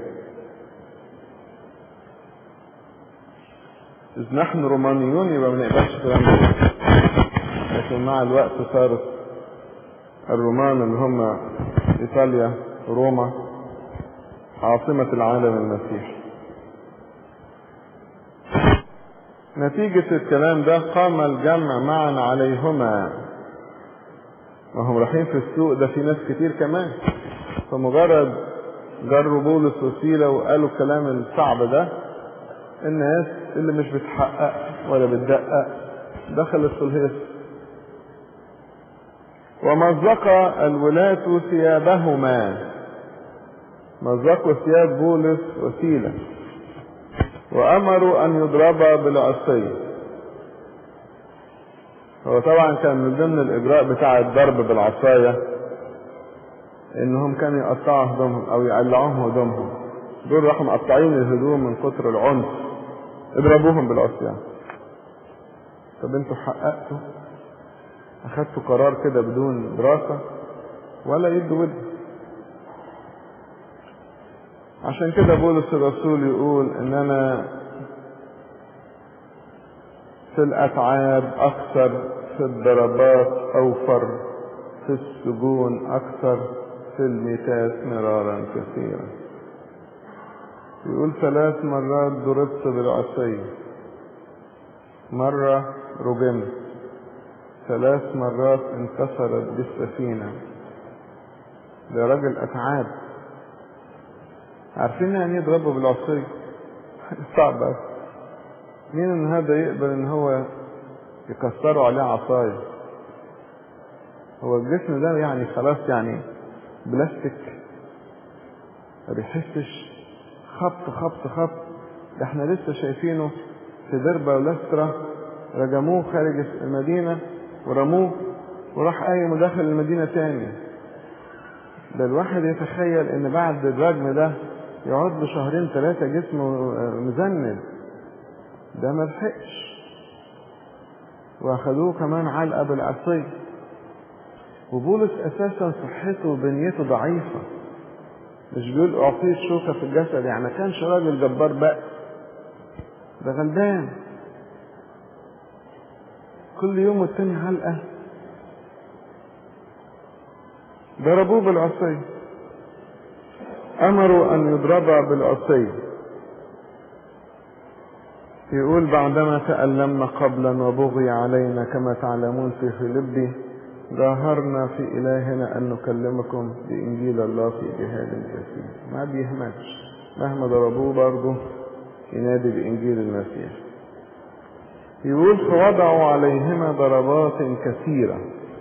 إذ نحن رومانيون يبقى ما نقبلش الكلام ده لكن مع الوقت صارت الرومان اللي هم إيطاليا روما عاصمة العالم المسيحي نتيجة الكلام ده قام الجمع معا عليهما وهم رايحين في السوق ده في ناس كتير كمان فمجرد جروا بولس وسيلة وقالوا الكلام الصعب ده الناس اللي مش بتحقق ولا بتدقق دخلت في الهيص ومزق الولاة ثيابهما مزقوا ثياب بولس وسيلة وأمروا أن يضربا بالعصي هو طبعا كان من ضمن الإجراء بتاع الضرب بالعصاية إنهم كانوا يقطعوا هدومهم أو يقلعوهم هدومهم دول راحوا مقطعين الهدوم من كتر العنف اضربوهم بالعصيان طب انتوا حققتوا اخدتوا قرار كده بدون دراسة ولا يدوا ود عشان كده بولس الرسول يقول ان انا في الاتعاب اكثر في الضربات اوفر في السجون اكثر في الميتات مرارا كثيرا يقول ثلاث مرات ضربت بالعصي مرة رجمت ثلاث مرات انكسرت بالسفينة ده راجل أتعاب عارفين يعني يضربه بالعصي صعب أوي مين ان هذا يقبل ان هو يكسروا عليه عصاية هو الجسم ده يعني خلاص يعني بلاستيك ما بيحسش خبط خبط خبط ده احنا لسه شايفينه في دربة ولسترة رجموه خارج المدينة ورموه وراح قايم وداخل المدينة تاني ده الواحد يتخيل ان بعد الرجم ده يقعد له شهرين ثلاثة جسمه مزند ده ما لحقش واخدوه كمان علقة بالعصي وبولس اساسا صحته وبنيته ضعيفة مش بيقول اعطيه شوكة في الجسد يعني ما كانش راجل جبار بقى ده غلبان كل يوم والتاني علقة ضربوه بالعصي امروا ان يضرب بالعصي يقول بعدما تألمنا قبلا وبغي علينا كما تعلمون في فيلبي جاهرنا في إلهنا أن نكلمكم بإنجيل الله في جهاد كثير ما بيهمتش مهما ضربوه برضه ينادي بإنجيل المسيح يقول فوضعوا عليهما ضربات كثيرة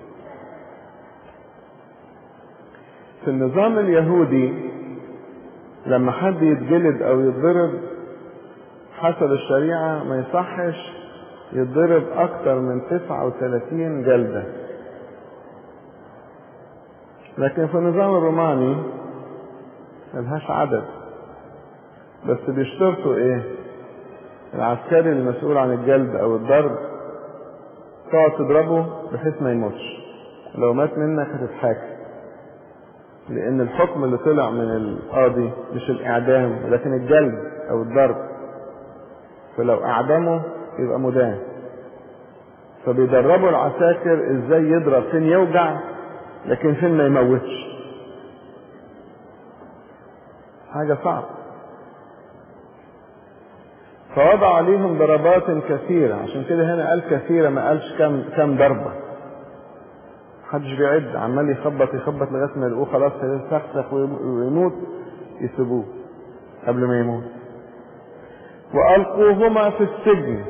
في النظام اليهودي لما حد يتجلد أو يتضرب حسب الشريعة ما يصحش يتضرب أكتر من 39 جلدة لكن في النظام الروماني ملهاش عدد بس بيشترطوا ايه العسكري المسؤول عن الجلد او الضرب تقعد تضربه بحيث ما يموتش لو مات منك هتتحاكم لان الحكم اللي طلع من القاضي مش الاعدام لكن الجلد او الضرب فلو اعدمه يبقى مدان فبيدربوا العساكر ازاي يضرب فين يوجع لكن فين ما يموتش حاجة صعبة فوضع عليهم ضربات كثيرة عشان كده هنا قال كثيرة ما قالش كم كم ضربة محدش بيعد عمال يخبط يخبط لغاية ما يلقوه خلاص هيسخسخ ويموت يسيبوه قبل ما يموت وألقوهما في السجن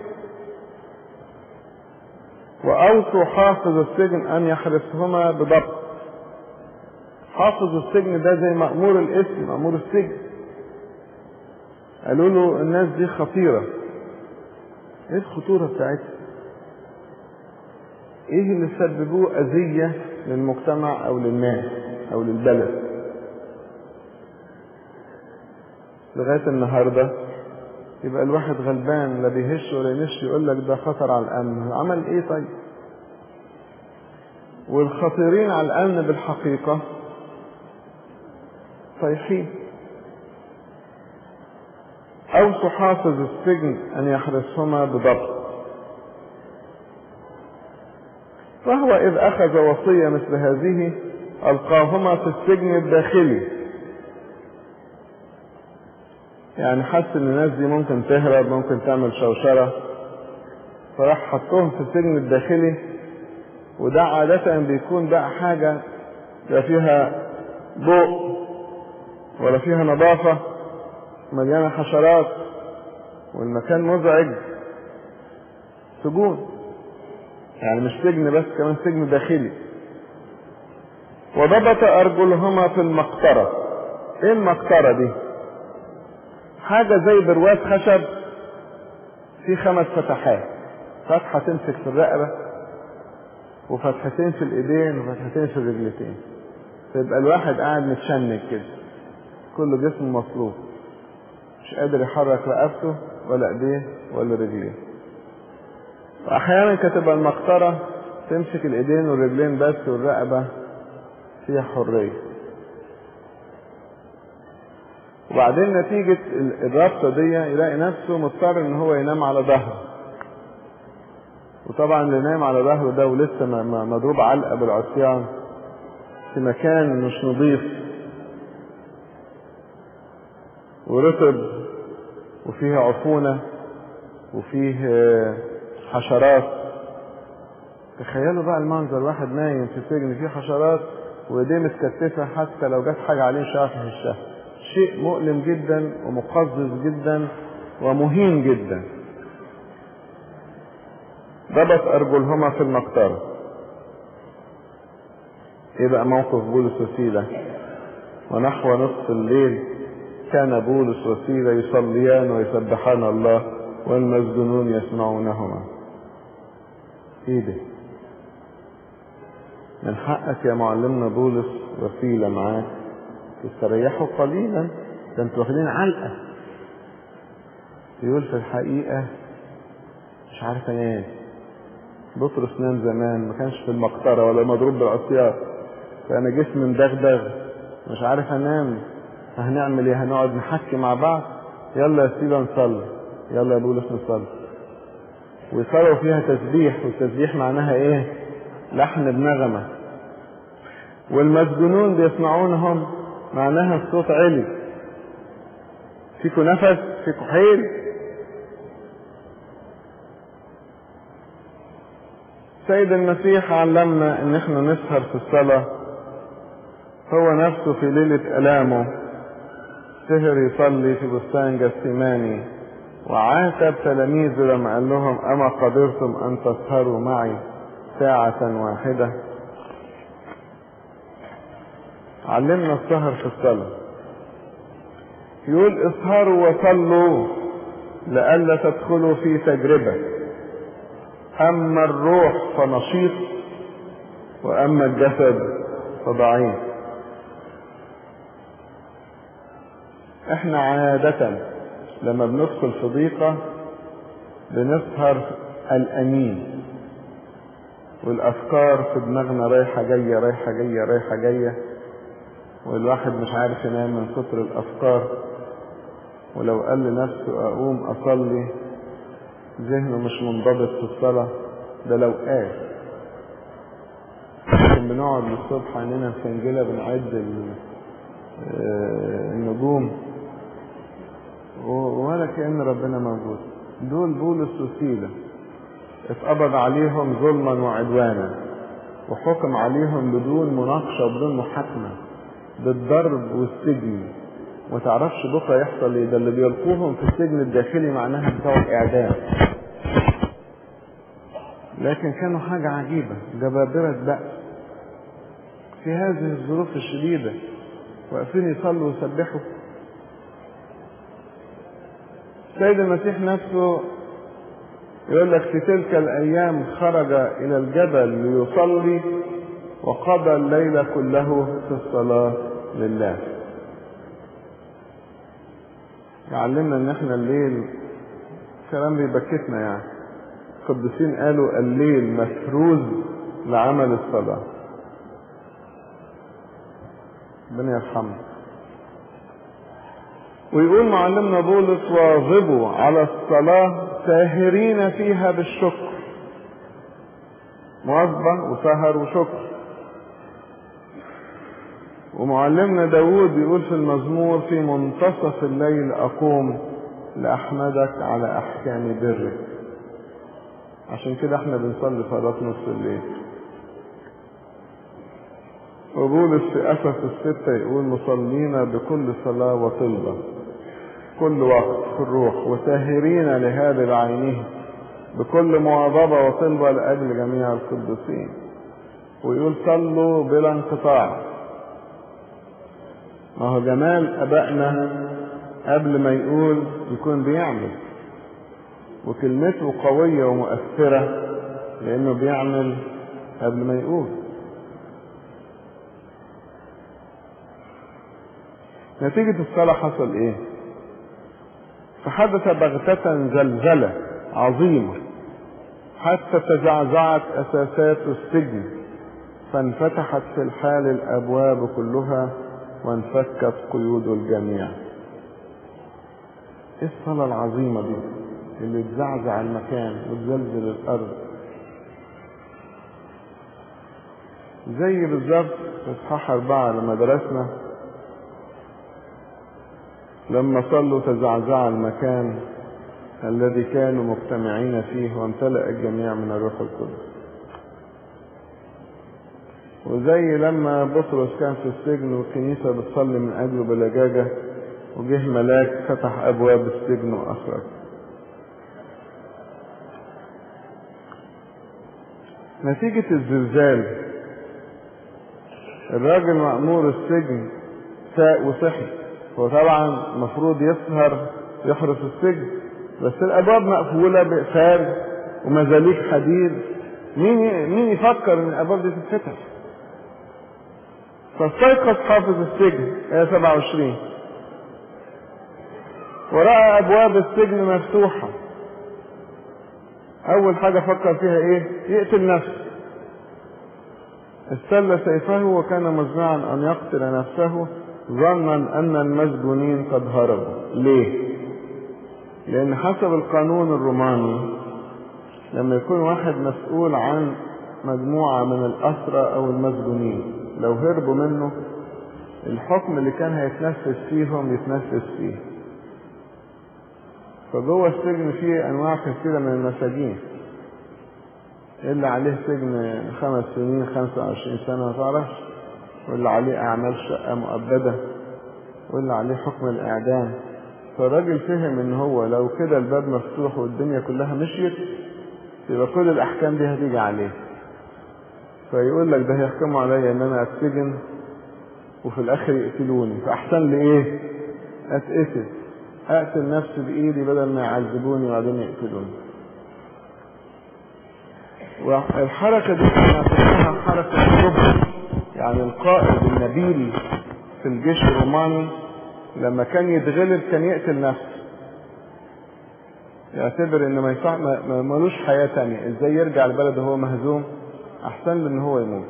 وأوصوا حافظ السجن أن يحرسهما بضبط حافظ السجن ده زي مأمور الاسم مأمور السجن قالوا له الناس دي خطيرة ايه الخطورة بتاعتها ايه اللي سببوه اذية للمجتمع او للناس او للبلد لغاية النهاردة يبقى الواحد غلبان لا بيهش ولا ينش يقول لك ده خطر على الامن عمل ايه طيب والخطيرين على الامن بالحقيقة طايحين أوصوا حافظ السجن أن يحرسهما بضبط وهو إذ أخذ وصية مثل هذه ألقاهما في السجن الداخلي يعني حس إن الناس دي ممكن تهرب ممكن تعمل شوشرة فراح حطهم في السجن الداخلي وده عادة بيكون بقى حاجة لا فيها ضوء ولا فيها نظافة مليانة حشرات والمكان مزعج سجون يعني مش سجن بس كمان سجن داخلي وضبط أرجلهما في المقطرة ايه المقطرة دي حاجة زي برواز خشب في خمس فتحات فتحة تمسك في الرقبة وفتحتين في الايدين وفتحتين في الرجلتين فيبقى الواحد قاعد متشنج كده كل جسمه مصلوب مش قادر يحرك رقبته ولا ايديه ولا رجليه واحيانا كانت تبقى المقطره تمسك الايدين والرجلين بس والرقبه فيها حريه وبعدين نتيجة الرابطة دي يلاقي نفسه مضطر ان هو ينام على ظهره وطبعا اللي نايم على ظهره ده ولسه مضروب علقة بالعصيان في مكان مش نظيف ورطب وفيه عفونة وفيه حشرات تخيلوا بقى المنظر واحد نايم في سجن فيه حشرات وايديه متكتفة حتى لو جت حاجة عليه مش عارف يهشها شيء مؤلم جدا ومقزز جدا ومهين جدا ضبط أرجلهما في المقطرة ايه بقى موقف بولس وسيلة ونحو نصف الليل كان بولس وسيلة يصليان ويسبحان الله والمسجونون يسمعونهما ايه ده من حقك يا معلمنا بولس وسيلة معاك تستريحوا قليلا ده انتوا واخدين علقة يقول في الحقيقة مش عارف انام بطرس نام زمان ما كانش في المقطرة ولا مضروب بالعصيان فانا جسمي مدغدغ مش عارف انام فهنعمل ايه هنقعد نحكي مع بعض يلا يا سيدي نصلي يلا يا بولس نصلي ويصلوا فيها تسبيح والتسبيح معناها ايه لحن بنغمة والمسجونون بيسمعونهم معناها الصوت عالي فيكوا نفس فيكوا حيل سيد المسيح علمنا ان احنا نسهر في الصلاة هو نفسه في ليلة ألامه سهر يصلي في بستان جسيماني وعاتب تلاميذه لما قال لهم أما قدرتم أن تسهروا معي ساعة واحدة علمنا السهر في الصلاة يقول اسهروا وصلوا لئلا تدخلوا في تجربة أما الروح فنشيط وأما الجسد فضعيف احنا عادة لما بندخل في ضيقة بنسهر الأمين والأفكار في دماغنا رايحة جاية رايحة جاية رايحة جاية والواحد مش عارف ينام من كتر الأفكار ولو قال لنفسه أقوم أصلي ذهنه مش منضبط في الصلاة ده لو قال لكن بنقعد للصبح عينينا مسنجلة بنعد النجوم ولا كأن ربنا موجود دول بولس وسيلة اتقبض عليهم ظلما وعدوانا وحكم عليهم بدون مناقشة وبدون محاكمة بالضرب والسجن وتعرفش بكرة يحصل ايه ده اللي بيلقوهم في السجن الداخلي معناها بتوع اعدام لكن كانوا حاجة عجيبة جبابرة بأس في هذه الظروف الشديدة واقفين يصلوا ويسبحوا سيد المسيح نفسه يقول لك في تلك الأيام خرج إلى الجبل ليصلي وقضى الليل كله في الصلاة لله يعلمنا ان احنا الليل كلام بيبكتنا يعني القديسين قالوا الليل مفروز لعمل الصلاة ربنا يرحمه ويقول معلمنا بولس واظبوا على الصلاة ساهرين فيها بالشكر مواظبة وسهر وشكر ومعلمنا داود يقول في المزمور في منتصف الليل أقوم لأحمدك على أحكام برك عشان كده احنا بنصلي صلاة نص الليل وبولس في أسس الستة يقول مصلين بكل صلاة وطلبة كل وقت في الروح وساهرين لهذا العينه بكل مواظبة وطلبة لأجل جميع القديسين ويقول صلوا بلا انقطاع ما هو جمال أبائنا قبل ما يقول يكون بيعمل وكلمته قوية ومؤثرة لأنه بيعمل قبل ما يقول نتيجة الصلاة حصل ايه فحدث بغتة زلزلة عظيمة حتى تزعزعت أساسات السجن فانفتحت في الحال الأبواب كلها وانفكت قيود الجميع ايه الصلاة العظيمة دي اللي تزعزع المكان وتزلزل الأرض زي بالظبط في إصحاح أربعة لما درسنا لما صلوا تزعزع المكان الذي كانوا مجتمعين فيه وامتلأ الجميع من الروح القدس وزي لما بطرس كان في السجن والكنيسة بتصلي من أجله بلجاجة وجه ملاك فتح أبواب السجن وأخرج نتيجة الزلزال الراجل مأمور السجن ساء وصحي هو طبعا المفروض يسهر يحرس السجن بس الابواب مقفولة بإقفال ومزاليك حديد مين مين يفكر ان الابواب دي تتفتح فاستيقظ حافظ السجن آية 27 ورأى أبواب السجن مفتوحة أول حاجة فكر فيها إيه؟ يقتل نفسه استل سيفه وكان مزمعا أن يقتل نفسه ظنا أن المسجونين قد هربوا ليه؟ لأن حسب القانون الروماني لما يكون واحد مسؤول عن مجموعة من الأسرى أو المسجونين لو هربوا منه الحكم اللي كان هيتنفذ فيهم يتنفذ فيه فجوه السجن فيه أنواع كثيرة من المساجين اللي عليه سجن خمس سنين خمسة وعشرين سنة ما تعرفش واللي عليه أعمال شقة مؤبدة واللي عليه حكم الإعدام فالراجل فهم إن هو لو كده الباب مفتوح والدنيا كلها مشيت يبقى كل الأحكام دي هتيجي عليه فيقول لك ده هيحكموا عليا إن أنا أتسجن وفي الآخر يقتلوني فأحسن لي إيه؟ أتقتل أقتل نفسي بإيدي بدل ما يعذبوني وبعدين يقتلوني والحركة دي كنا اسمها حركة الربع يعني القائد النبيل في الجيش الروماني لما كان يتغلب كان يقتل نفسه يعتبر ان ما يصح ما ملوش حياة تانية ازاي يرجع البلد وهو مهزوم احسن له ان هو يموت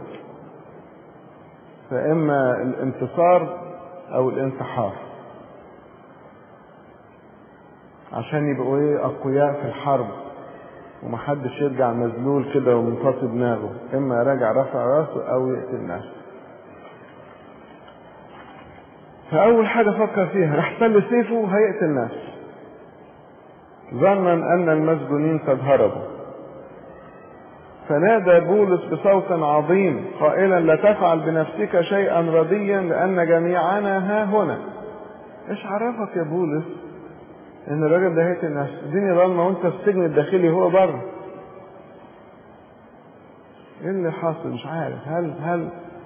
فاما الانتصار او الانتحار عشان يبقوا ايه اقوياء في الحرب ومحدش يرجع مذلول كده ومنتصب دماغه اما راجع رفع راسه او يقتل نفسه فاول حاجة فكر فيها راح سل سيفه هيقتل نفسه ظنا ان المسجونين قد هربوا فنادى بولس بصوت عظيم قائلا لا تفعل بنفسك شيئا رديا لان جميعنا ها هنا ايش عرفك يا بولس ان الراجل ده هيقتل نفسه الدنيا ضلمه وانت في السجن الداخلي هو بره ايه اللي حاصل مش عارف هل هل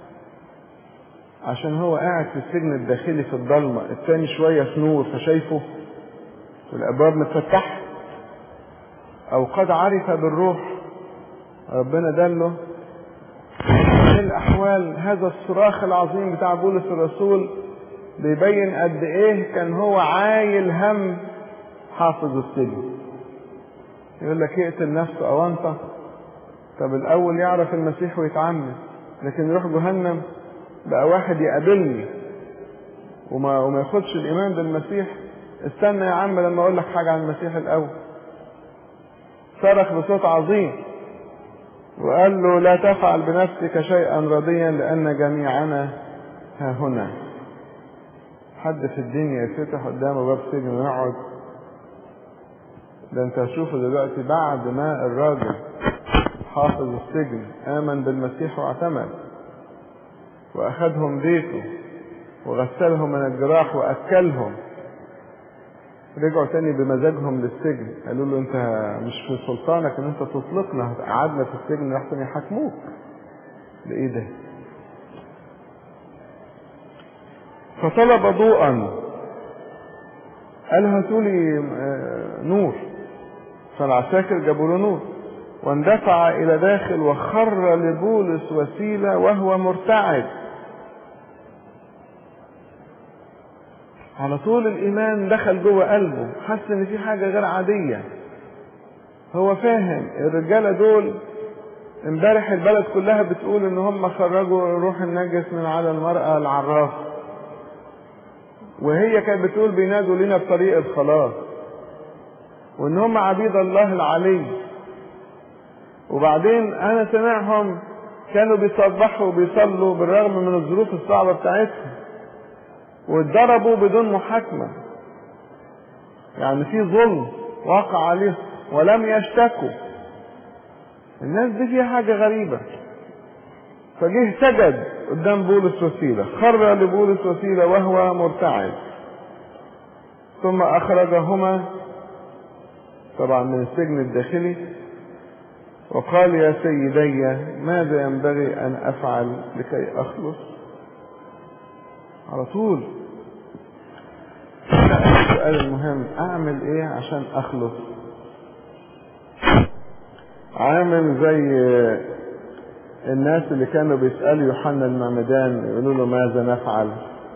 عشان هو قاعد في السجن الداخلي في الضلمه التاني شويه في نور فشايفه والابواب متفتحه او قد عرف بالروح ربنا دله ايه الاحوال هذا الصراخ العظيم بتاع بولس الرسول بيبين قد ايه كان هو عايل هم حافظ السجن يقول لك يقتل نفسه او انت طب الاول يعرف المسيح ويتعمد لكن يروح جهنم بقى واحد يقابلني وما وما ياخدش الايمان بالمسيح استنى يا عم لما اقول لك حاجه عن المسيح الاول صرخ بصوت عظيم وقال له لا تفعل بنفسك شيئا رضيا لان جميعنا ها هنا حد في الدنيا يفتح قدامه باب سجن ويقعد ده انت هتشوفه دلوقتي بعد ما الراجل حافظ السجن آمن بالمسيح واعتمد وأخذهم بيته وغسلهم من الجراح وأكلهم رجعوا تاني بمزاجهم للسجن قالوا له انت مش في سلطانك ان انت تطلقنا قعدنا في السجن لحسن يحاكموك ده ايه ده فطلب ضوءا قال هاتوا لي نور فالعساكر جابوا له نور واندفع الى داخل وخر لبولس وسيله وهو مرتعد على طول الايمان دخل جوه قلبه حس ان في حاجه غير عاديه هو فاهم الرجاله دول امبارح البلد كلها بتقول ان هم خرجوا الروح النجس من على المراه العراف وهي كانت بتقول بينادوا لنا بطريق الخلاص وان هم عبيد الله العلي وبعدين انا سمعهم كانوا بيصبحوا وبيصلوا بالرغم من الظروف الصعبه بتاعتهم واتضربوا بدون محاكمه يعني في ظلم وقع عليهم ولم يشتكوا الناس دي فيها حاجه غريبه فجه سجد قدام بولس وسيلة خر لبولس وسيلة وهو مرتعد ثم أخرجهما طبعا من السجن الداخلي وقال يا سيدي ماذا ينبغي أن أفعل لكي أخلص على طول السؤال المهم أعمل إيه عشان أخلص عامل زي الناس اللي كانوا بيسألوا يوحنا المعمدان يقولوا له ماذا نفعل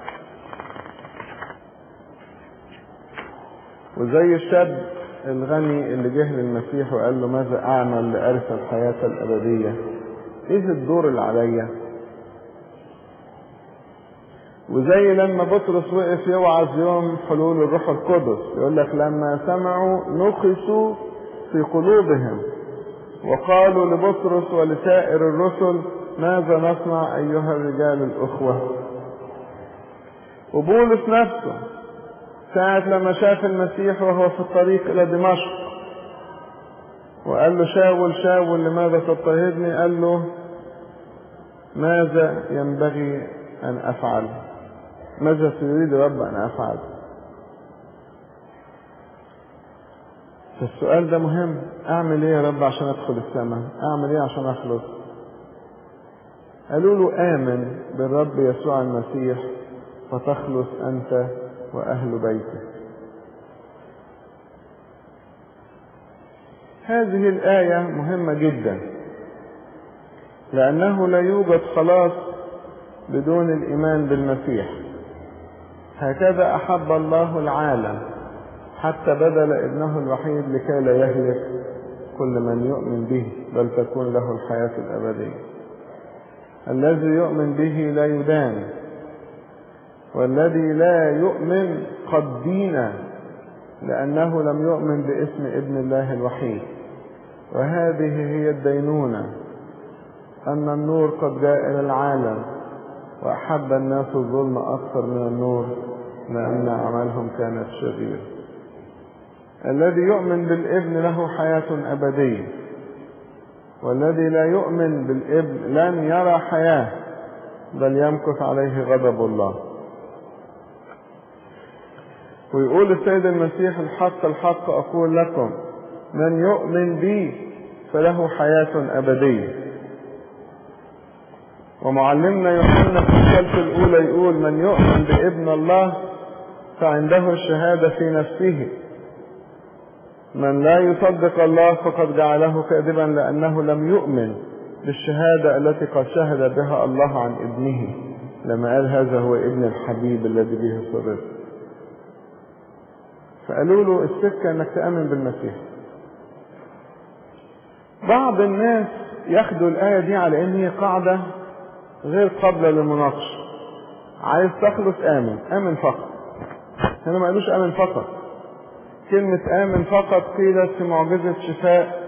وزي الشاب الغني اللي جه للمسيح وقال له ماذا اعمل لارث الحياة الابدية ايه الدور اللي عليا وزي لما بطرس وقف يوعظ يوم حلول الروح القدس يقول لك لما سمعوا نقصوا في قلوبهم وقالوا لبطرس ولسائر الرسل ماذا نصنع ايها الرجال الاخوة وبولس نفسه ساعة لما شاف المسيح وهو في الطريق إلى دمشق وقال له شاول شاول لماذا تضطهدني قال له ماذا ينبغي أن أفعل ماذا تريد رب أن أفعل فالسؤال ده مهم أعمل إيه يا رب عشان أدخل السماء أعمل إيه عشان أخلص قالوا له آمن بالرب يسوع المسيح فتخلص أنت وأهل بيته هذه الآية مهمة جدا لأنه لا يوجد خلاص بدون الإيمان بالمسيح هكذا أحب الله العالم حتى بذل ابنه الوحيد لكي لا يهلك كل من يؤمن به بل تكون له الحياة الأبدية الذي يؤمن به لا يدان والذي لا يؤمن قد دين لأنه لم يؤمن باسم ابن الله الوحيد وهذه هي الدينونة أن النور قد جاء إلى العالم وأحب الناس الظلم أكثر من النور لأن أعمالهم كانت شريرة الذي يؤمن بالابن له حياة أبدية والذي لا يؤمن بالابن لن يرى حياة بل يمكث عليه غضب الله ويقول السيد المسيح الحق الحق أقول لكم من يؤمن بي فله حياة أبدية ومعلمنا يوحنا في الثالثة الأولى يقول من يؤمن بابن الله فعنده الشهادة في نفسه من لا يصدق الله فقد جعله كاذبا لأنه لم يؤمن بالشهادة التي قد شهد بها الله عن ابنه لما قال هذا هو ابن الحبيب الذي به سررت فقالوا له السكة انك تأمن بالمسيح بعض الناس ياخدوا الآية دي على ان هي قاعدة غير قابلة للمناقشة عايز تخلص آمن آمن فقط هنا ما قالوش آمن فقط كلمة آمن فقط قيلت في معجزة شفاء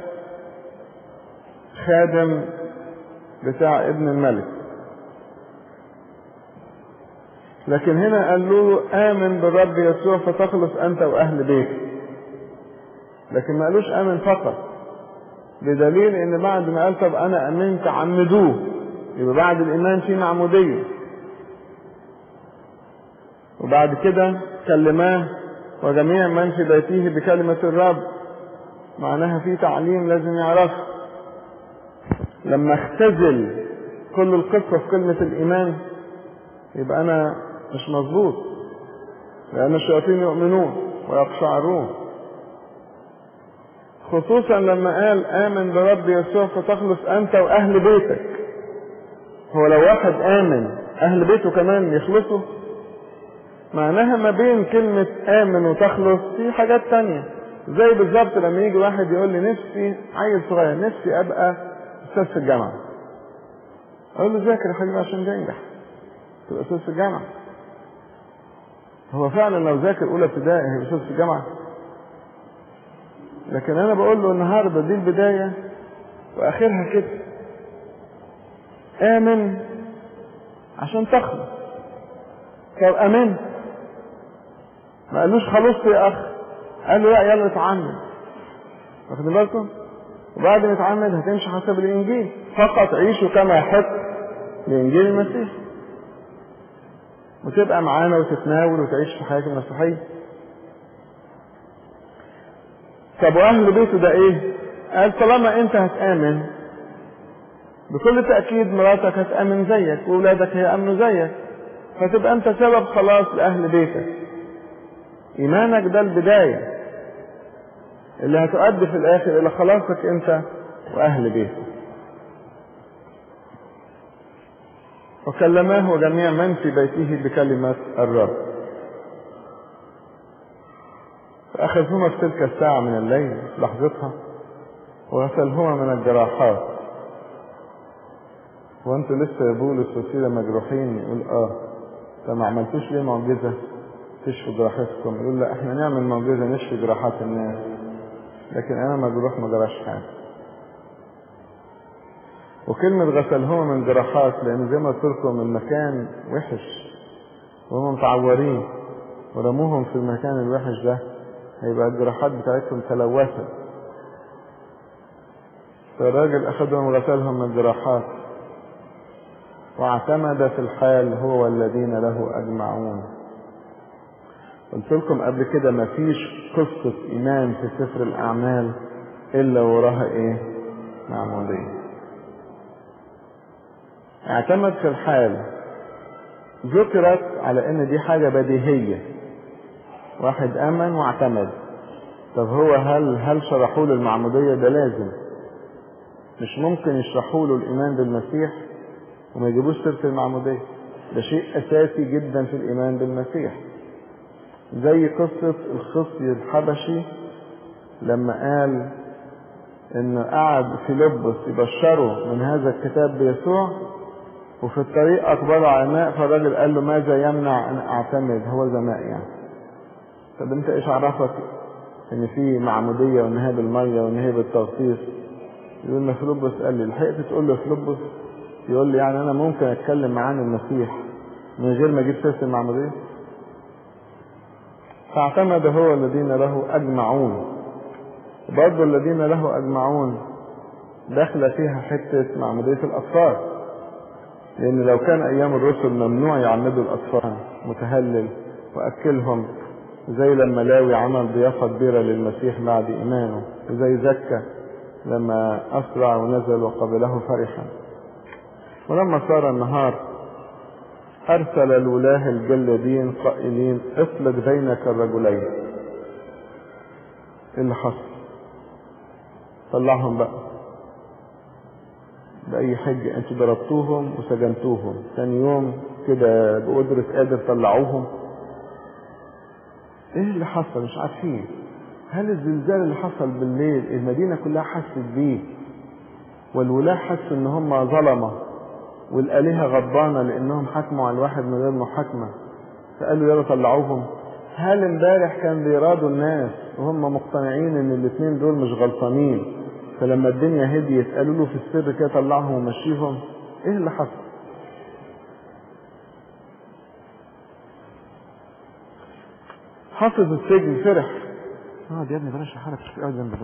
خادم بتاع ابن الملك لكن هنا قال له آمن بالرب يسوع فتخلص أنت وأهل بيتك لكن ما قالوش آمن فقط بدليل ان بعد ما قال طب انا امنت عمدوه يبقى بعد الايمان في معمودية وبعد كده كلماه وجميع من في بيته بكلمة الرب معناها في تعليم لازم يعرفه لما اختزل كل القصة في كلمة الإيمان يبقى أنا مش مظبوط لأن الشياطين يؤمنون ويقشعرون خصوصا لما قال آمن برب يسوع فتخلص أنت وأهل بيتك هو لو واحد آمن أهل بيته كمان يخلصوا معناها ما بين كلمة آمن وتخلص في حاجات تانية زي بالظبط لما يجي واحد يقول لي نفسي عيل صغير نفسي أبقى أستاذ في الجامعة أقول له ذاكر يا حبيبي عشان تنجح تبقى أستاذ في الجامعة هو فعلا لو ذاكر أولى ابتدائي هيبقى أستاذ في الجامعة لكن أنا بقول له النهاردة دي البداية وآخرها كده آمن عشان تخلص طب آمنت ما قالوش خلصت يا أخ قال له لا يلا اتعمد واخدين بالكم وبعد ما اتعمد هتمشي حسب الإنجيل فقط عيشوا كما يحق لإنجيل المسيح وتبقى معانا وتتناول وتعيش في حياة المسيحية طب وأهل بيته ده إيه؟ قال طالما أنت هتآمن بكل تأكيد مراتك هتآمن زيك وأولادك هيأمنوا زيك فتبقى أنت سبب خلاص لأهل بيتك إيمانك ده البداية اللي هتؤدي في الآخر إلى خلاصك أنت وأهل بيتك وكلماه جميع من في بيته بكلمة الرب فأخذهما في تلك الساعة من الليل لحظتها وغسلهما من الجراحات وانتوا لسه يا بولس وسيلة مجروحين يقول اه طب ما عملتوش ليه معجزة تشفوا جراحاتكم يقول لا احنا نعمل معجزة نشفي جراحات الناس لكن انا مجروح ما جراش حاجة وكلمة غسلهما من جراحات لان زي ما قلت لكم المكان وحش وهم متعورين ورموهم في المكان الوحش ده هيبقى الجراحات بتاعتهم تلوثت فالراجل اخذهم وغسلهم من الجراحات واعتمد في الحال هو والذين له اجمعون قلت لكم قبل كده مفيش قصة ايمان في سفر الاعمال الا وراها ايه معمودية اعتمد في الحال ذكرت على ان دي حاجة بديهية واحد امن واعتمد طب هو هل هل شرحوا له المعمودية ده لازم مش ممكن يشرحوا له الايمان بالمسيح وما يجيبوش سيرة المعمودية ده شيء اساسي جدا في الايمان بالمسيح زي قصة الخصي الحبشي لما قال ان قعد فيلبس يبشره من هذا الكتاب بيسوع وفي الطريق اقبله على ماء فالراجل قال له ماذا يمنع ان اعتمد هو ذا ماء يعني طب انت ايش عرفك ان في معمودية وان هي بالمية وان هي بالتغطيس يقول لي فيلبس قال لي لحقت تقول له فيلبس يقول لي يعني انا ممكن اتكلم معاه عن المسيح من غير ما اجيب سيره المعموديه فاعتمد هو الذين له اجمعون برضه الذين له اجمعون داخله فيها حته معموديه الاطفال لان لو كان ايام الرسل ممنوع يعمدوا الاطفال متهلل واكلهم زي لما لاوي عمل ضيافه كبيره للمسيح بعد ايمانه وزي زكا لما اسرع ونزل وقبله فرحا ولما صار النهار أرسل الولاه الجلدين قائلين اطلق بينك الرجلين ايه اللي حصل طلعهم بقى بأي حجة انتوا ضربتوهم وسجنتوهم ثاني يوم كده بقدرة قادر طلعوهم ايه اللي حصل مش عارفين هل الزلزال اللي حصل بالليل المدينة كلها حست بيه والولاة حسوا ان هم ظلمه والآلهة غضبانة لأنهم حكموا على الواحد من غير محاكمة فقالوا يلا طلعوهم هل امبارح كان بيرادوا الناس وهم مقتنعين ان الاثنين دول مش غلطانين فلما الدنيا هديت قالوا له في السر كده طلعهم ومشيهم ايه اللي حصل حافظ السجن فرح اه يا ابني بلاش حركة في قاعد جنب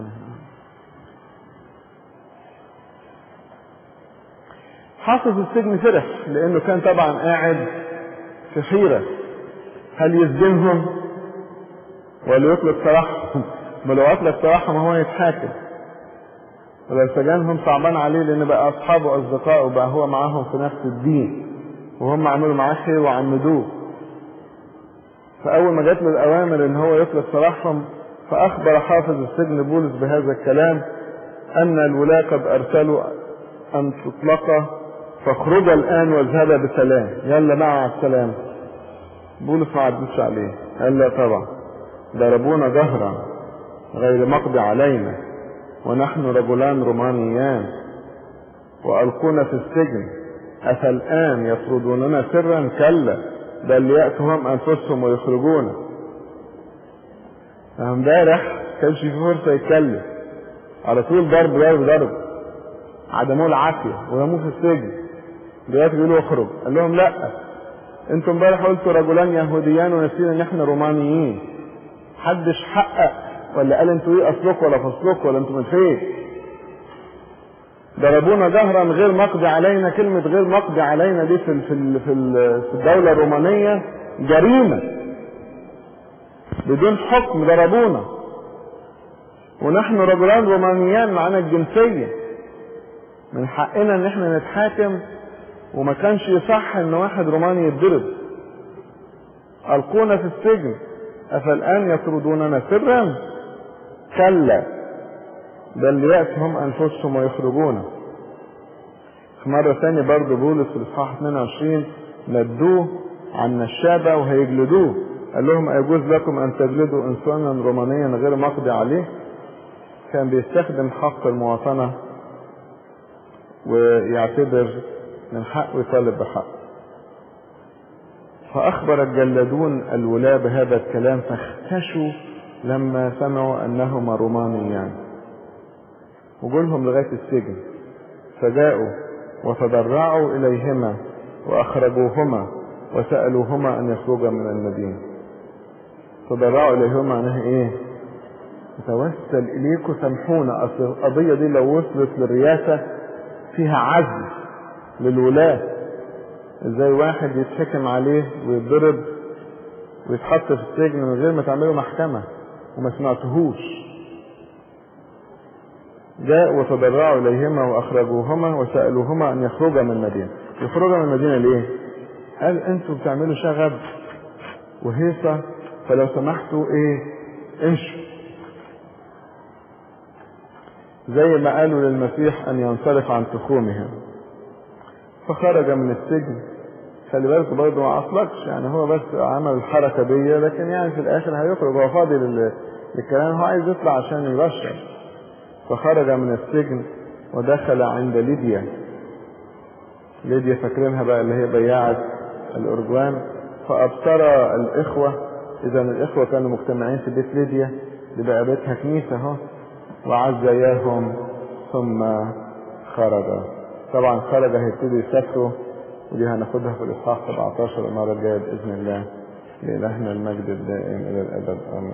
حافظ السجن فرح لانه كان طبعا قاعد في حيرة هل يسجنهم ولا يطلق سراحهم ما لو اطلق سراحهم هو يتحاكم ولو سجنهم صعبان عليه لان بقى اصحابه واصدقائه بقى هو معاهم في نفس الدين وهم عملوا معاه خير وعمدوه فاول ما جات له الاوامر ان هو يطلق سراحهم فاخبر حافظ السجن بولس بهذا الكلام ان الولاة قد ارسلوا ان تطلق فاخرج الان واذهبا بسلام يلا مع السلام بولس ما عدتش عليه قال لا طبعا ضربونا جهرا غير مقضي علينا ونحن رجلان رومانيان والقونا في السجن افالان يطردوننا سرا كلا بل لياتوا هم انفسهم ويخرجونا امبارح كانش في فرصه يتكلم على طول ضرب ضرب ضرب عدموه العافيه ورموه في السجن دلوقتي بيقولوا اخرج قال لهم لا انتوا امبارح قلتوا رجلان يهوديان ونسينا ان احنا رومانيين حدش حقق ولا قال انتوا ايه اصلكم ولا فصلكم ولا انتوا من فين ضربونا جهرا غير مقضي علينا كلمة غير مقضي علينا دي في في في الدولة الرومانية جريمة بدون حكم ضربونا ونحن رجلان رومانيان معانا الجنسية من حقنا ان احنا نتحاكم وما كانش يصح ان واحد روماني يتضرب القونا في السجن افالان يطردوننا سرا كلا بل ليأتهم انفسهم ويخرجونا في مرة ثانية برضه بولس في الاصحاح 22 ندوه عن الشابة وهيجلدوه قال لهم أيجوز لكم أن تجلدوا إنسانا رومانيا غير مقضي عليه كان بيستخدم حق المواطنة ويعتبر من حقه يطالب بحق فأخبر الجلادون الولاة بهذا الكلام فاختشوا لما سمعوا أنهما رومانيان وجولهم لغاية السجن فجاءوا وتضرعوا إليهما وأخرجوهما وسألوهما أن يخرجا من المدينة تضرعوا إليهما معناها إيه؟ نتوسل إليكم سامحونا أصل القضية دي لو وصلت للرئاسة فيها عزل للولاة ازاي واحد يتحكم عليه ويتضرب ويتحط في السجن من غير ما تعملوا محكمة وما سمعتهوش جاء وتضرعوا إليهما وأخرجوهما وسألوهما أن يخرجا من المدينة يخرجا من المدينة ليه؟ قال أنتوا بتعملوا شغب وهيصة فلو سمحتوا إيه امشوا زي ما قالوا للمسيح أن ينصرف عن تخومهم فخرج من السجن خلي بالك برضه ما أطلقش يعني هو بس عمل الحركة دي لكن يعني في الآخر هيخرج هو فاضي للكلام هو عايز يطلع عشان يبشر فخرج من السجن ودخل عند ليديا ليديا فاكرينها بقى اللي هي بياعة الأرجوان فأبصر الإخوة إذا الإخوة كانوا مجتمعين في بيت ليديا دي بقى بيتها كنيسة أهو وعزياهم ثم خرج طبعا خرج هيبتدوا يسافروا ودي هناخدها في الإصحاح 17 المرة الجاية بإذن الله لإلهنا المجد الدائم إلى الأبد آمين